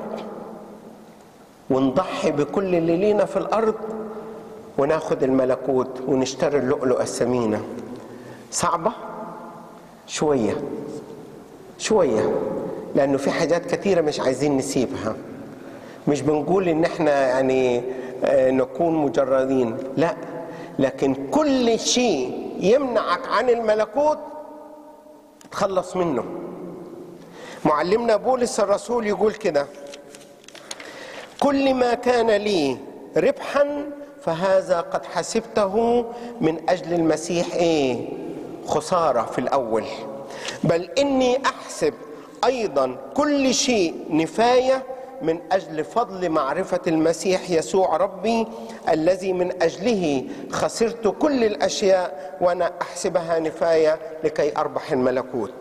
S1: ونضحي بكل اللي لينا في الارض وناخد الملكوت ونشتري اللؤلؤه الثمينه صعبه شويه شويه لانه في حاجات كثيره مش عايزين نسيبها مش بنقول ان احنا يعني نكون مجردين لا لكن كل شيء يمنعك عن الملكوت تخلص منه معلمنا بولس الرسول يقول كده كل ما كان لي ربحا فهذا قد حسبته من اجل المسيح ايه خساره في الاول بل اني احسب ايضا كل شيء نفايه من اجل فضل معرفه المسيح يسوع ربي الذي من اجله خسرت كل الاشياء وانا احسبها نفايه لكي اربح الملكوت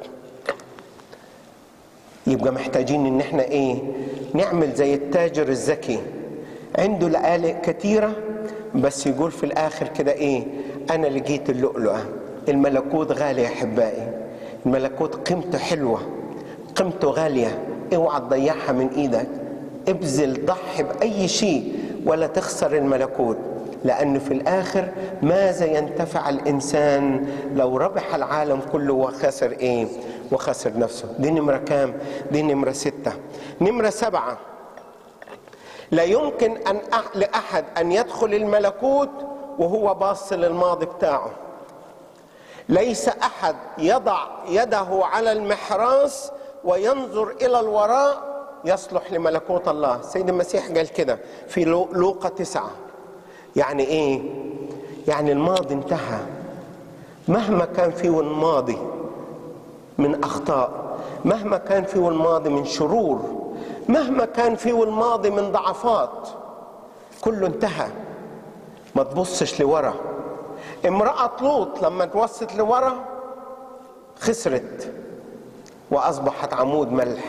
S1: يبقى محتاجين ان احنا ايه نعمل زي التاجر الذكي عنده لقالق كتيره بس يقول في الاخر كده ايه انا لقيت اللؤلؤه الملكوت غالي يا احبائي الملكوت قيمته حلوه قيمته غاليه اوعى تضيعها من ايدك ابذل ضحي باي شيء ولا تخسر الملكوت لأن في الآخر ماذا ينتفع الإنسان لو ربح العالم كله وخسر إيه؟ وخسر نفسه دي نمرة كام؟ دي نمرة ستة نمرة سبعة لا يمكن أن أح- لأحد أن يدخل الملكوت وهو باص للماضي بتاعه ليس أحد يضع يده على المحراس وينظر إلى الوراء يصلح لملكوت الله سيد المسيح قال كده في لو- لوقا تسعة يعني ايه يعني الماضي انتهى مهما كان فيه الماضي من اخطاء مهما كان فيه الماضي من شرور مهما كان فيه الماضي من ضعفات كله انتهى ما تبصش لورا امرأة لوط لما توسط لورا خسرت وأصبحت عمود ملح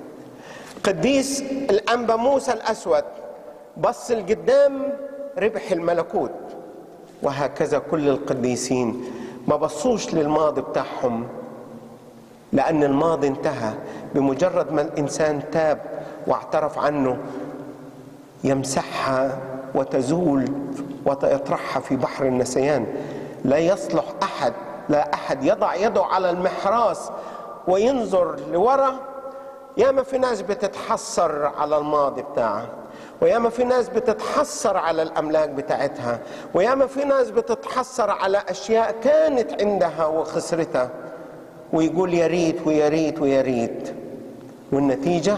S1: قديس الأنبا موسى الأسود بص لقدام ربح الملكوت وهكذا كل القديسين ما بصوش للماضي بتاعهم لأن الماضي انتهى بمجرد ما الإنسان تاب واعترف عنه يمسحها وتزول ويطرحها في بحر النسيان لا يصلح أحد لا أحد يضع يده على المحراس وينظر لورا ياما في ناس بتتحسر على الماضي بتاعها وياما في ناس بتتحسر على الأملاك بتاعتها وياما في ناس بتتحسر على أشياء كانت عندها وخسرتها ويقول يا ريت ويا ريت ويا ريت والنتيجة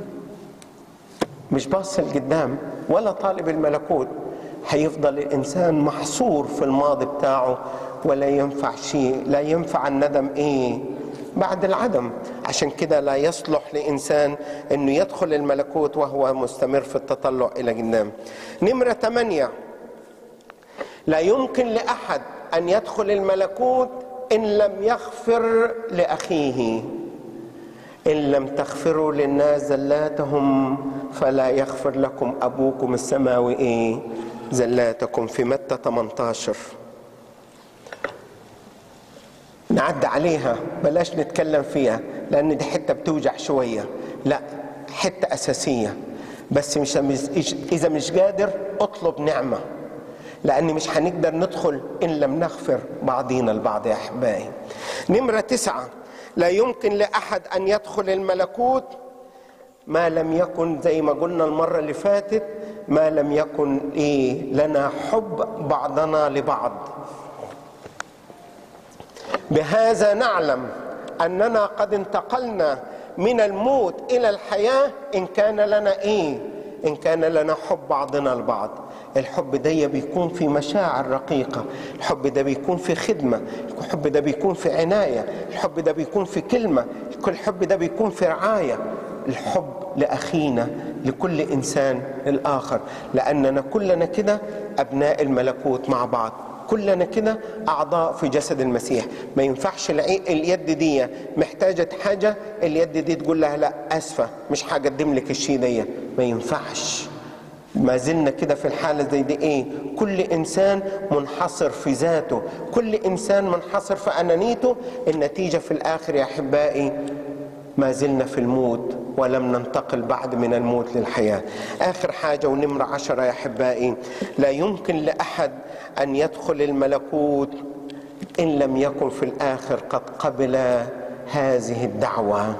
S1: مش باص لقدام ولا طالب الملكوت هيفضل الإنسان محصور في الماضي بتاعه ولا ينفع شيء لا ينفع الندم إيه بعد العدم عشان كده لا يصلح لإنسان أنه يدخل الملكوت وهو مستمر في التطلع إلى قدام نمرة ثمانية لا يمكن لأحد أن يدخل الملكوت إن لم يغفر لأخيه إن لم تغفروا للناس زلاتهم فلا يغفر لكم أبوكم السماوي إيه زلاتكم في متى 18 نعد عليها بلاش نتكلم فيها لأن دي حتة بتوجع شوية لا حتة أساسية بس مش إذا مش قادر اطلب نعمة لأن مش هنقدر ندخل إن لم نغفر بعضينا البعض يا أحبائي نمرة تسعة لا يمكن لأحد أن يدخل الملكوت ما لم يكن زي ما قلنا المرة اللي فاتت ما لم يكن إيه لنا حب بعضنا لبعض بهذا نعلم أننا قد انتقلنا من الموت إلى الحياة إن كان لنا إيه إن كان لنا حب بعضنا البعض الحب ده بيكون في مشاعر رقيقة الحب ده بيكون في خدمة الحب ده بيكون في عناية الحب ده بيكون في كلمة الحب ده بيكون في رعاية الحب لأخينا لكل إنسان الآخر لأننا كلنا كده أبناء الملكوت مع بعض كلنا كده أعضاء في جسد المسيح ما ينفعش اليد دي محتاجة حاجة اليد دي تقول لها لا أسفة مش هقدم لك الشيء دي ما ينفعش ما زلنا كده في الحالة زي دي ايه كل انسان منحصر في ذاته كل انسان منحصر في انانيته النتيجة في الاخر يا احبائي ما زلنا في الموت ولم ننتقل بعد من الموت للحياة آخر حاجة ونمرة عشرة يا أحبائي لا يمكن لأحد أن يدخل الملكوت إن لم يكن في الآخر قد قبل هذه الدعوة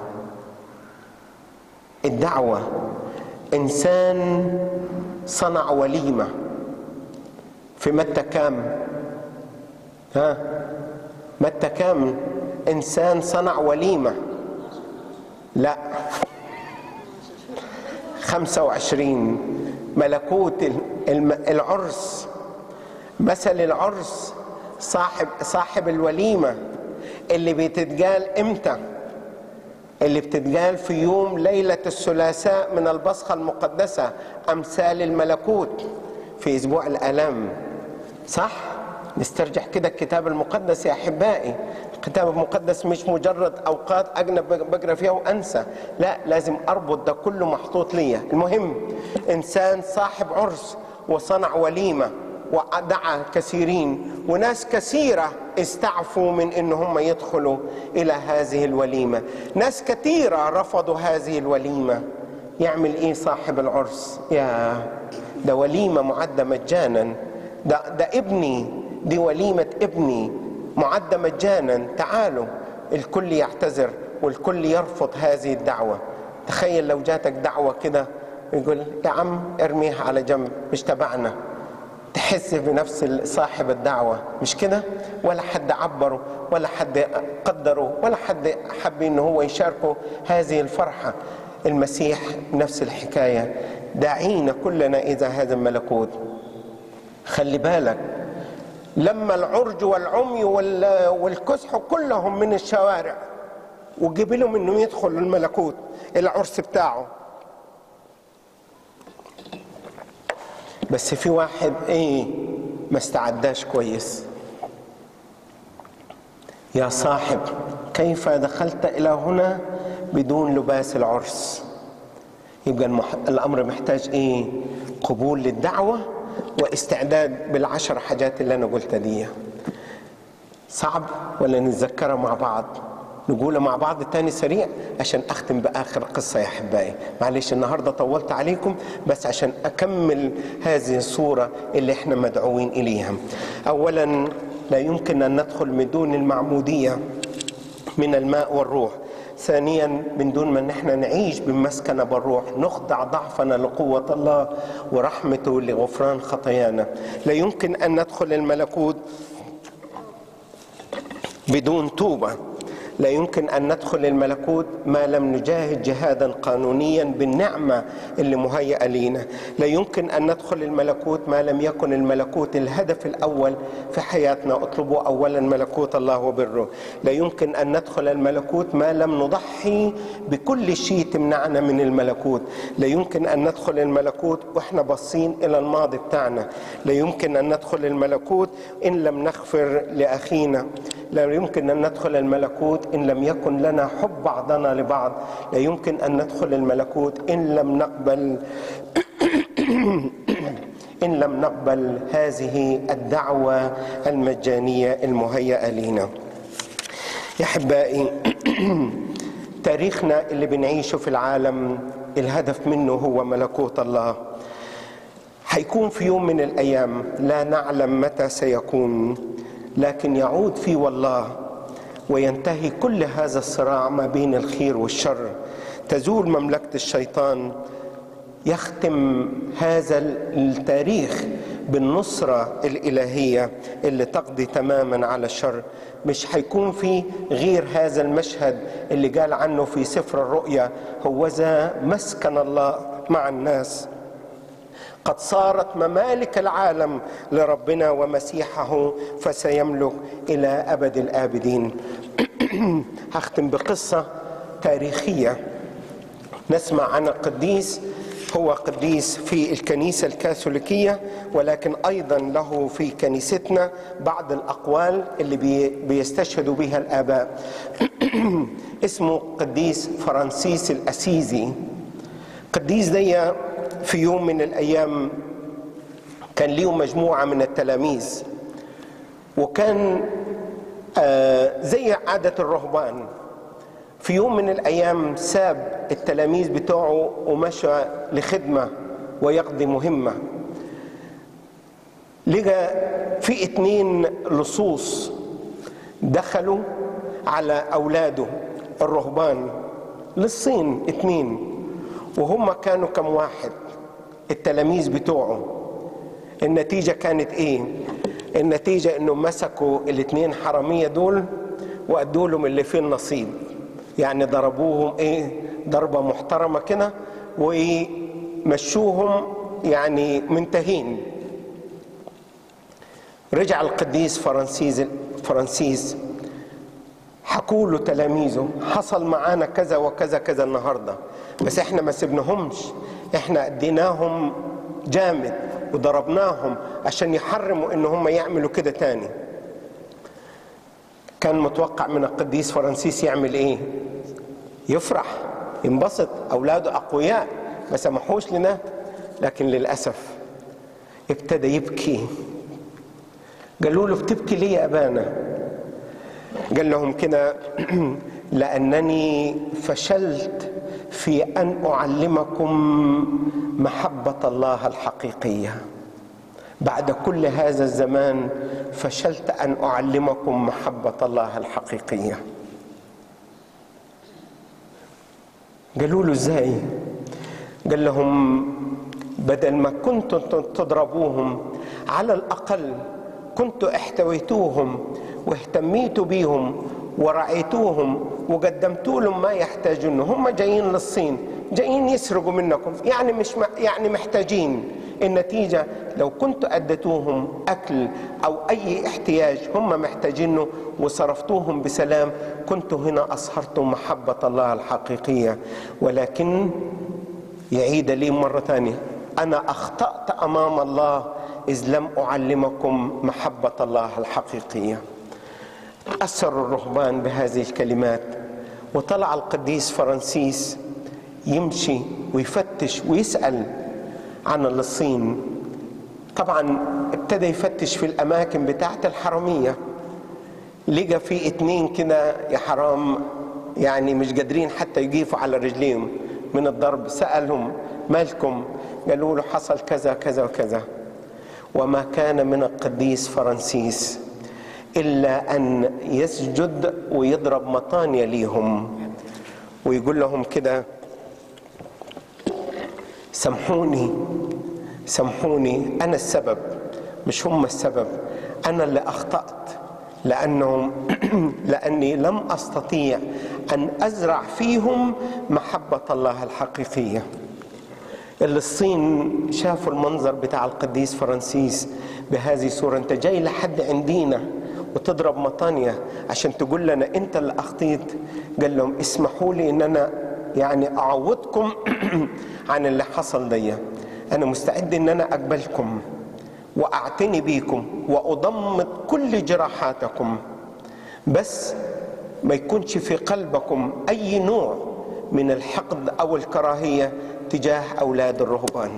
S1: الدعوة إنسان صنع وليمة في متى كام ها متى كام إنسان صنع وليمة لا خمسة وعشرين ملكوت العرس مثل العرس صاحب صاحب الوليمة اللي بتتقال امتى اللي بتتقال في يوم ليلة الثلاثاء من البصخة المقدسة أمثال الملكوت في أسبوع الآلام صح؟ نسترجع كده الكتاب المقدس يا أحبائي الكتاب المقدس مش مجرد أوقات أجنب بقرا فيها وأنسى لا لازم أربط ده كله محطوط ليا المهم إنسان صاحب عرس وصنع وليمة ودعا كثيرين وناس كثيرة استعفوا من ان هم يدخلوا الى هذه الوليمة ناس كثيرة رفضوا هذه الوليمة يعمل ايه صاحب العرس يا ده وليمة معدة مجانا ده, ده ابني دي وليمة ابني معدة مجانا تعالوا الكل يعتذر والكل يرفض هذه الدعوة تخيل لو جاتك دعوة كده يقول يا عم ارميها على جنب مش تبعنا تحس بنفس صاحب الدعوة مش كده ولا حد عبره ولا حد قدره ولا حد حب ان هو يشاركه هذه الفرحة المسيح نفس الحكاية داعينا كلنا إذا هذا الملكوت خلي بالك لما العرج والعمي والكسح كلهم من الشوارع وجبلهم انه يدخل الملكوت العرس بتاعه بس في واحد ايه ما استعداش كويس يا صاحب كيف دخلت الى هنا بدون لباس العرس يبقى المح... الامر محتاج ايه قبول للدعوه واستعداد بالعشر حاجات اللي انا قلتها دي صعب ولا نتذكرها مع بعض نقولها مع بعض تاني سريع عشان اختم باخر قصه يا احبائي معلش النهارده طولت عليكم بس عشان اكمل هذه الصوره اللي احنا مدعوين اليها اولا لا يمكن ان ندخل من دون المعموديه من الماء والروح ثانيا من دون ما نحن نعيش بمسكنه بالروح نخضع ضعفنا لقوه الله ورحمته لغفران خطايانا لا يمكن ان ندخل الملكوت بدون توبه لا يمكن ان ندخل الملكوت ما لم نجاهد جهادا قانونيا بالنعمه اللي مهيئه لينا لا يمكن ان ندخل الملكوت ما لم يكن الملكوت الهدف الاول في حياتنا اطلبوا اولا ملكوت الله وبره لا يمكن ان ندخل الملكوت ما لم نضحي بكل شيء تمنعنا من الملكوت لا يمكن ان ندخل الملكوت واحنا باصين الى الماضي بتاعنا لا يمكن ان ندخل الملكوت ان لم نغفر لاخينا لا يمكن ان ندخل الملكوت ان لم يكن لنا حب بعضنا لبعض لا يمكن ان ندخل الملكوت ان لم نقبل ان لم نقبل هذه الدعوه المجانيه المهيئه لنا يا احبائي تاريخنا اللي بنعيشه في العالم الهدف منه هو ملكوت الله حيكون في يوم من الايام لا نعلم متى سيكون لكن يعود في والله وينتهي كل هذا الصراع ما بين الخير والشر تزول مملكه الشيطان يختم هذا التاريخ بالنصرة الإلهية اللي تقضي تماما على الشر مش حيكون في غير هذا المشهد اللي قال عنه في سفر الرؤيا هو ذا مسكن الله مع الناس قد صارت ممالك العالم لربنا ومسيحه فسيملك الى ابد الابدين هختم بقصه تاريخيه نسمع عن القديس هو قديس في الكنيسه الكاثوليكيه ولكن ايضا له في كنيستنا بعض الاقوال اللي بي بيستشهدوا بها الاباء اسمه قديس فرانسيس الاسيزي قديس دي في يوم من الايام كان ليهم مجموعه من التلاميذ وكان آه زي عاده الرهبان في يوم من الايام ساب التلاميذ بتوعه ومشى لخدمه ويقضي مهمه لقى في اتنين لصوص دخلوا على اولاده الرهبان للصين اتنين وهم كانوا كم واحد التلاميذ بتوعه النتيجة كانت ايه النتيجة انه مسكوا الاتنين حرامية دول وادوا لهم اللي فيه النصيب يعني ضربوهم ايه ضربة محترمة كده ومشوهم يعني منتهين رجع القديس فرانسيس فرانسيس حكوا له تلاميذه حصل معانا كذا وكذا كذا النهارده بس احنا ما سبناهمش احنا اديناهم جامد وضربناهم عشان يحرموا ان هم يعملوا كده تاني كان متوقع من القديس فرانسيس يعمل ايه يفرح ينبسط اولاده اقوياء ما سمحوش لنا لكن للاسف ابتدى يبكي قالوا له بتبكي ليه يا ابانا قال لهم كده لانني فشلت في ان اعلمكم محبه الله الحقيقيه بعد كل هذا الزمان فشلت ان اعلمكم محبه الله الحقيقيه قالوا له ازاي قال لهم بدل ما كنتم تضربوهم على الاقل كنت احتويتوهم واهتميتوا بيهم ورعيتوهم وقدمتوا لهم ما يحتاجونه هم جايين للصين جايين يسرقوا منكم يعني مش يعني محتاجين النتيجة لو كنت أديتوهم أكل أو أي احتياج هم محتاجينه وصرفتوهم بسلام كنت هنا أصهرتم محبة الله الحقيقية ولكن يعيد لي مرة ثانية أنا أخطأت أمام الله إذ لم أعلمكم محبة الله الحقيقية أثر الرهبان بهذه الكلمات وطلع القديس فرانسيس يمشي ويفتش ويسأل عن الصين طبعا ابتدى يفتش في الأماكن بتاعت الحرامية لقى في اتنين كده يا حرام يعني مش قادرين حتى يجيفوا على رجليهم من الضرب سألهم مالكم قالوا له حصل كذا كذا وكذا وما كان من القديس فرانسيس إلا أن يسجد ويضرب مطانية ليهم ويقول لهم كده سامحوني سامحوني أنا السبب مش هم السبب أنا اللي أخطأت لأنهم لأني لم أستطيع أن أزرع فيهم محبة الله الحقيقية اللي الصين شافوا المنظر بتاع القديس فرانسيس بهذه الصورة أنت جاي لحد عندينا وتضرب مطانية عشان تقول لنا أنت اللي أخطيت قال لهم اسمحوا لي أن أنا يعني أعوضكم عن اللي حصل دي أنا مستعد أن أنا أقبلكم وأعتني بيكم وأضمد كل جراحاتكم بس ما يكونش في قلبكم أي نوع من الحقد أو الكراهية تجاه أولاد الرهبان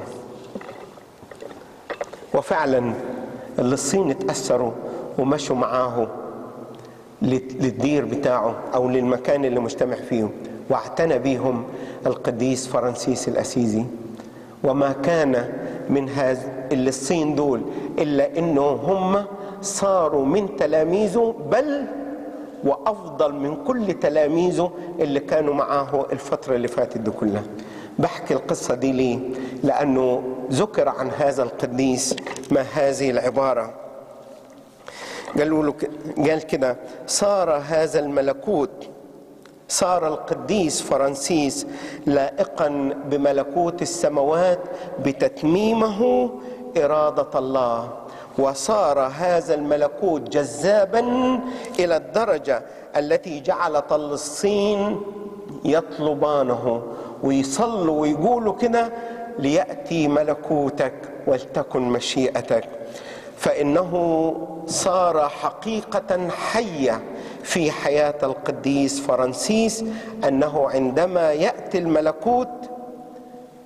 S1: وفعلا اللي الصين اتأثروا ومشوا معاه للدير بتاعه أو للمكان اللي مجتمع فيه واعتنى بهم القديس فرانسيس الأسيزي وما كان من هذا اللي الصين دول إلا إنه هم صاروا من تلاميذه بل وأفضل من كل تلاميذه اللي كانوا معاه الفترة اللي فاتت دي كلها بحكي القصة دي ليه لأنه ذكر عن هذا القديس ما هذه العبارة قالوا له قال كده صار هذا الملكوت صار القديس فرانسيس لائقا بملكوت السماوات بتتميمه إرادة الله وصار هذا الملكوت جذابا إلى الدرجة التي جعلت الصين يطلبانه ويصلوا ويقولوا كده ليأتي ملكوتك ولتكن مشيئتك فإنه صار حقيقة حية في حياة القديس فرانسيس أنه عندما يأتي الملكوت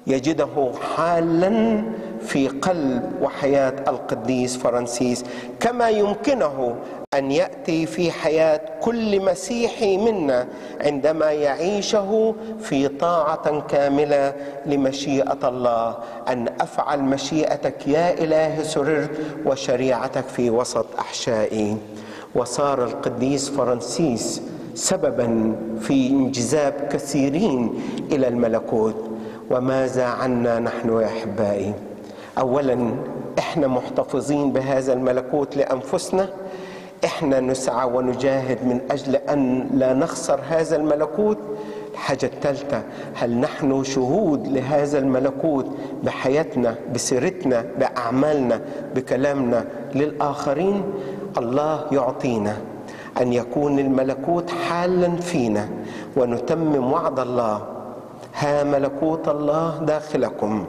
S1: يجده حالا في قلب وحياه القديس فرانسيس كما يمكنه ان ياتي في حياه كل مسيحي منا عندما يعيشه في طاعه كامله لمشيئه الله ان افعل مشيئتك يا الهي سررت وشريعتك في وسط احشائي وصار القديس فرانسيس سببا في انجذاب كثيرين الى الملكوت وماذا عنا نحن يا احبائي اولا احنا محتفظين بهذا الملكوت لانفسنا احنا نسعى ونجاهد من اجل ان لا نخسر هذا الملكوت الحاجة الثالثة هل نحن شهود لهذا الملكوت بحياتنا بسيرتنا بأعمالنا بكلامنا للآخرين الله يعطينا أن يكون الملكوت حالا فينا ونتمم وعد الله ها ملكوت الله داخلكم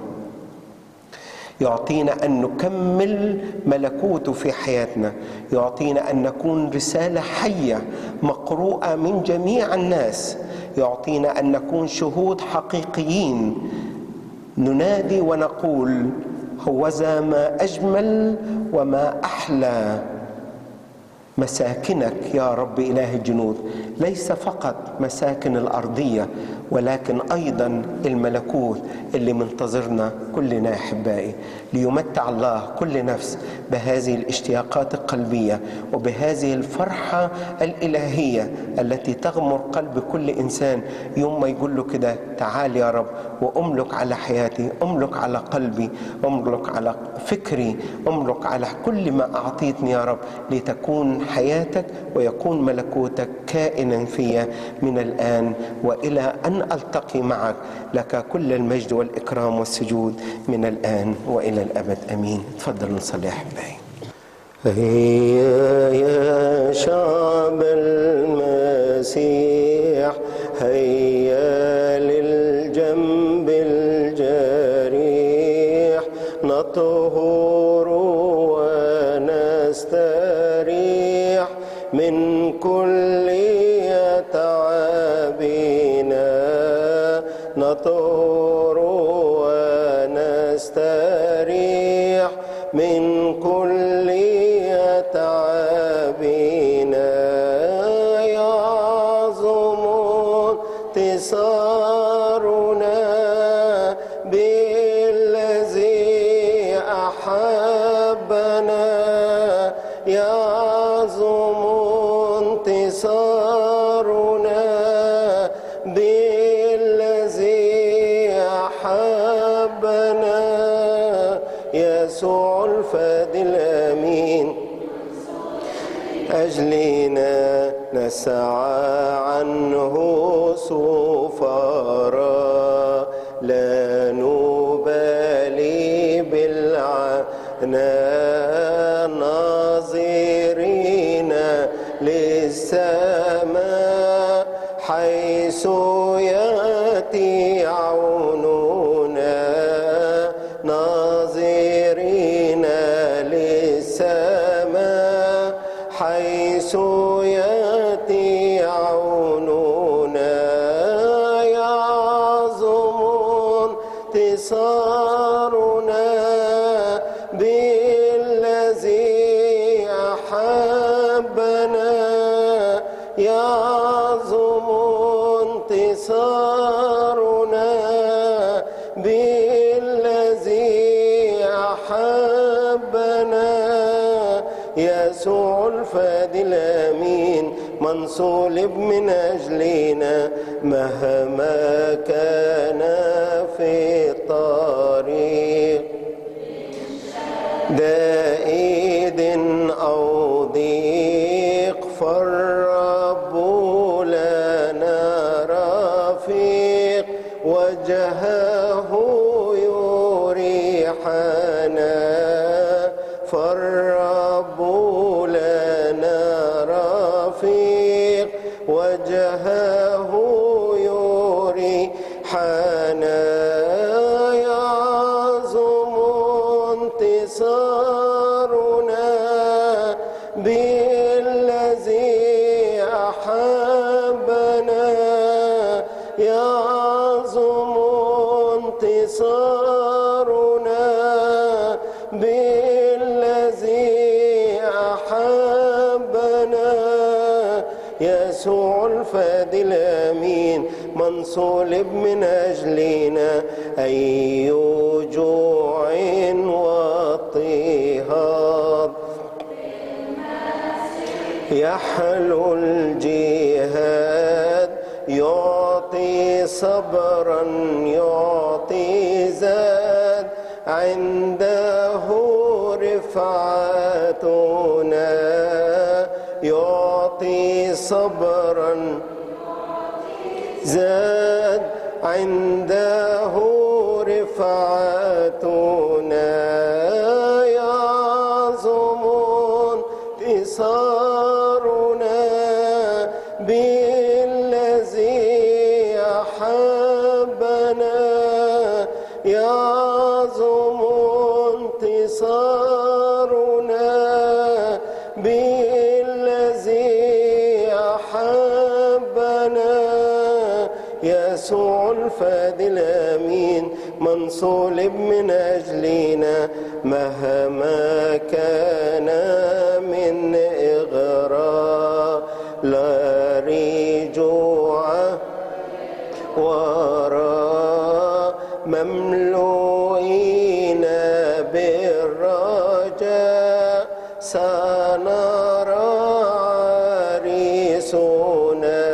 S1: يعطينا ان نكمل ملكوته في حياتنا يعطينا ان نكون رساله حيه مقروءه من جميع الناس يعطينا ان نكون شهود حقيقيين ننادي ونقول هوذا ما اجمل وما احلى مساكنك يا رب اله الجنود ليس فقط مساكن الارضيه ولكن ايضا الملكوت اللي منتظرنا كلنا احبائي ليمتع الله كل نفس بهذه الاشتياقات القلبيه وبهذه الفرحه الالهيه التي تغمر قلب كل انسان يوم ما يقول له كده تعال يا رب واملك على حياتي املك على قلبي املك على فكري املك على كل ما اعطيتني يا رب لتكون حياتك ويكون ملكوتك كائنا في من الان والى ان التقي معك لك كل المجد والاكرام والسجود من الان والى الابد امين تفضل نصلي احبائي
S2: هيا يا شعب المسيح هيا للجنب الجريح نطهر ونستريح من كل تعبنا نطهر ونستريح من كل تعبنا يعظم انتصارنا بالذي أحبنا يعظم انتصارنا بالذي أحبنا يسوع الفادي الأمين أجلنا نسعى عنه سفرا لا نبالي بالعناء ناظرين للسماء حيث يأتي عوننا ناظرين للسماء حيث يأتي عوننا يعظم انتصارنا بالذي أحبنا يعظم انتصارنا بالذي أحبنا يسوع الفادي الأمين من صلب من أجلنا مهما كان في الطريق دائد أو ضيق فالرب لنا رفيق وجهه يريحنا فالرب لنا رفيق وجهه يريحنا يعظم انتصار انتصارنا بالذي أحبنا يسوع الفادي الأمين من صلب من أجلنا أي جوع واضطهاد يحلو الجهاد يعطي صبرا يعطي زاد عنده رفعتنا يعطي صبرا زاد عنده رفعتنا يعظم انتصارنا بالذي أحبنا يعظم انتصارنا بالذي أحبنا يسوع الفادي الأمين من صلب من أجلنا مهما كان من إغراء لا رجوع وراء مملوئين بالرجاء سنرى عريسنا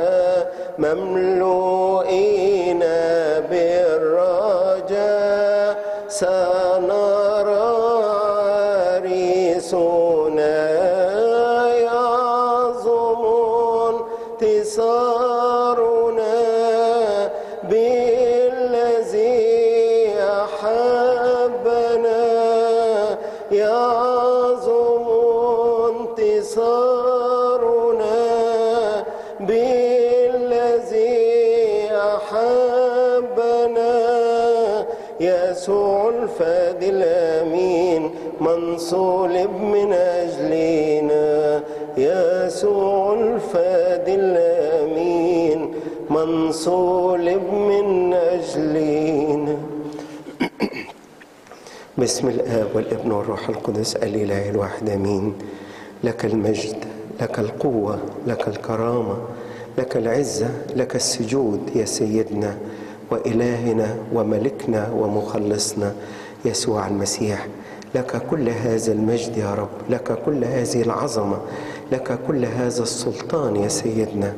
S2: مملوئين بالرجاء سنرى عريسنا يعظم انتصارنا بالذي أحبنا يعظم انتصارنا بالذي أحبنا يسوع الفادي الأمين من صلب من أجلنا يسوع الفادي الأمين من صلب من أجلنا
S1: بسم الآب والابن والروح القدس الإله الواحد آمين لك المجد لك القوة لك الكرامة لك العزة لك السجود يا سيدنا وإلهنا وملكنا ومخلصنا يسوع المسيح لك كل هذا المجد يا رب لك كل هذه العظمة لك كل هذا السلطان يا سيدنا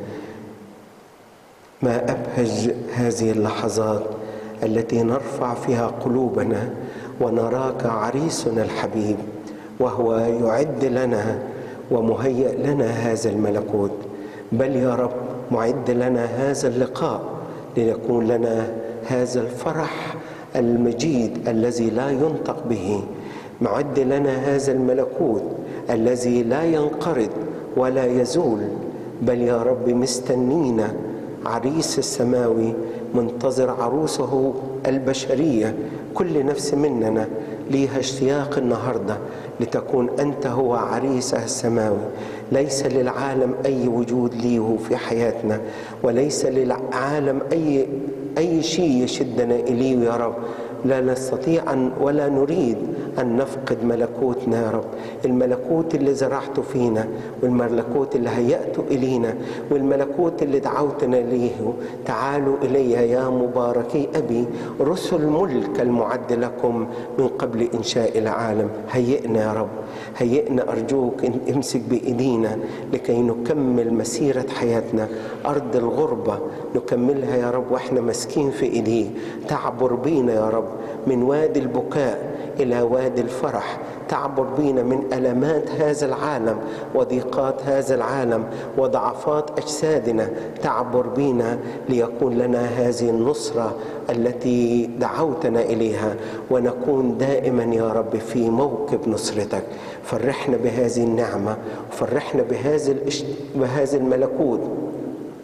S1: ما ابهج هذه اللحظات التي نرفع فيها قلوبنا ونراك عريسنا الحبيب وهو يعد لنا ومهيئ لنا هذا الملكوت بل يا رب معد لنا هذا اللقاء ليكون لنا هذا الفرح المجيد الذي لا ينطق به معد لنا هذا الملكوت الذي لا ينقرض ولا يزول بل يا رب مستنينا عريس السماوي منتظر عروسه البشريه كل نفس مننا ليها اشتياق النهارده لتكون انت هو عريسها السماوي ليس للعالم اي وجود ليه في حياتنا وليس للعالم اي اي شيء يشدنا اليه يا رب لا نستطيع أن ولا نريد أن نفقد ملكوتنا يا رب الملكوت اللي زرعته فينا والملكوت اللي هيأته إلينا والملكوت اللي دعوتنا ليه تعالوا إلي يا مباركي أبي رسل ملك المعد لكم من قبل إنشاء العالم هيئنا يا رب هيئنا أرجوك امسك بإيدينا لكي نكمل مسيرة حياتنا أرض الغربة نكملها يا رب وإحنا ماسكين في إيديه تعبر بينا يا رب من وادي البكاء إلى وادي الفرح تعبر بينا من ألمات هذا العالم وضيقات هذا العالم وضعفات أجسادنا تعبر بينا ليكون لنا هذه النصرة التي دعوتنا إليها ونكون دائما يا رب في موكب نصرتك فرحنا بهذه النعمة وفرحنا بهذا بهذا الملكوت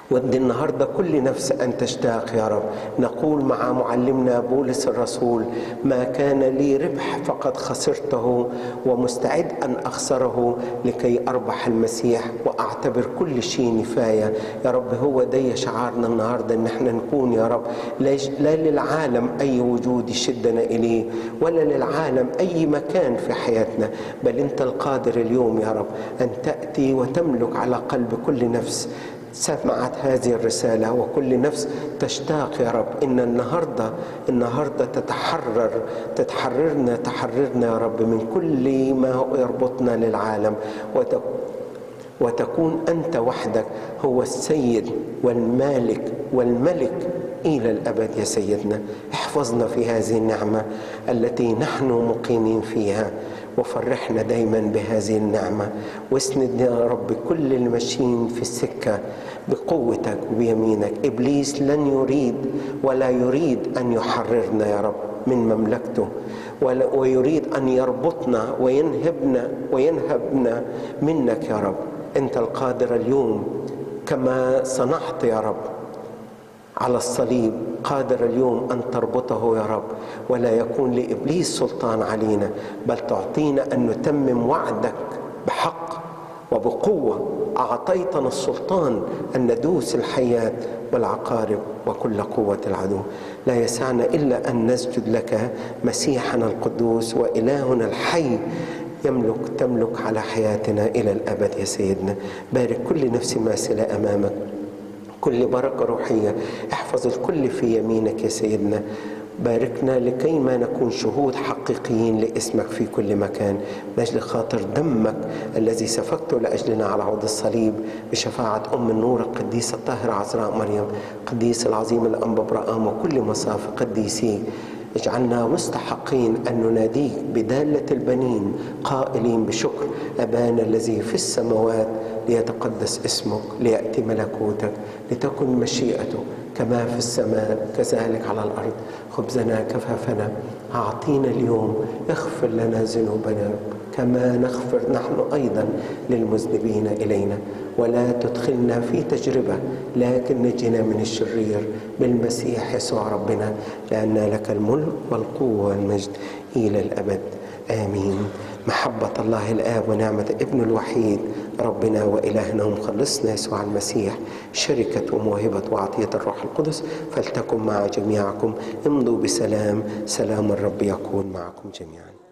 S1: ودي النهارده كل نفس ان تشتاق يا رب نقول مع معلمنا بولس الرسول ما كان لي ربح فقد خسرته ومستعد ان اخسره لكي اربح المسيح واعتبر كل شيء نفايه يا رب هو ده شعارنا النهارده ان احنا نكون يا رب لا للعالم اي وجود يشدنا اليه ولا للعالم اي مكان في حياتنا بل انت القادر اليوم يا رب ان تاتي وتملك على قلب كل نفس سمعت هذه الرسالة وكل نفس تشتاق يا رب إن النهاردة النهاردة تتحرر تتحررنا تحررنا يا رب من كل ما يربطنا للعالم وتكون أنت وحدك هو السيد والمالك والملك إلى الأبد يا سيدنا احفظنا في هذه النعمة التي نحن مقيمين فيها وفرحنا دايما بهذه النعمة واسند يا رب كل الماشيين في السكة بقوتك وبيمينك إبليس لن يريد ولا يريد أن يحررنا يا رب من مملكته ويريد أن يربطنا وينهبنا وينهبنا منك يا رب أنت القادر اليوم كما صنعت يا رب على الصليب قادر اليوم ان تربطه يا رب ولا يكون لابليس سلطان علينا بل تعطينا ان نتمم وعدك بحق وبقوه اعطيتنا السلطان ان ندوس الحياه والعقارب وكل قوه العدو لا يسعنا الا ان نسجد لك مسيحنا القدوس والهنا الحي يملك تملك على حياتنا الى الابد يا سيدنا بارك كل نفس ماسله امامك كل بركة روحية احفظ الكل في يمينك يا سيدنا باركنا لكي ما نكون شهود حقيقيين لاسمك في كل مكان من أجل خاطر دمك الذي سفكته لأجلنا على عود الصليب بشفاعة أم النور القديسة الطاهرة عذراء مريم قديس العظيم الأنبا برآم وكل مصاف قديسيك اجعلنا مستحقين أن نناديك بدالة البنين قائلين بشكر أبانا الذي في السماوات ليتقدس اسمك ليأتي ملكوتك لتكن مشيئتك كما في السماء كذلك على الأرض خبزنا كفافنا أعطينا اليوم اغفر لنا ذنوبنا كما نغفر نحن أيضا للمذنبين إلينا ولا تدخلنا في تجربة لكن نجنا من الشرير بالمسيح يسوع ربنا لأن لك الملك والقوة والمجد إلى الأبد آمين محبة الله الآب ونعمة ابن الوحيد ربنا وإلهنا ومخلصنا يسوع المسيح شركة وموهبة وعطية الروح القدس فلتكن مع جميعكم امضوا بسلام سلام الرب يكون معكم جميعا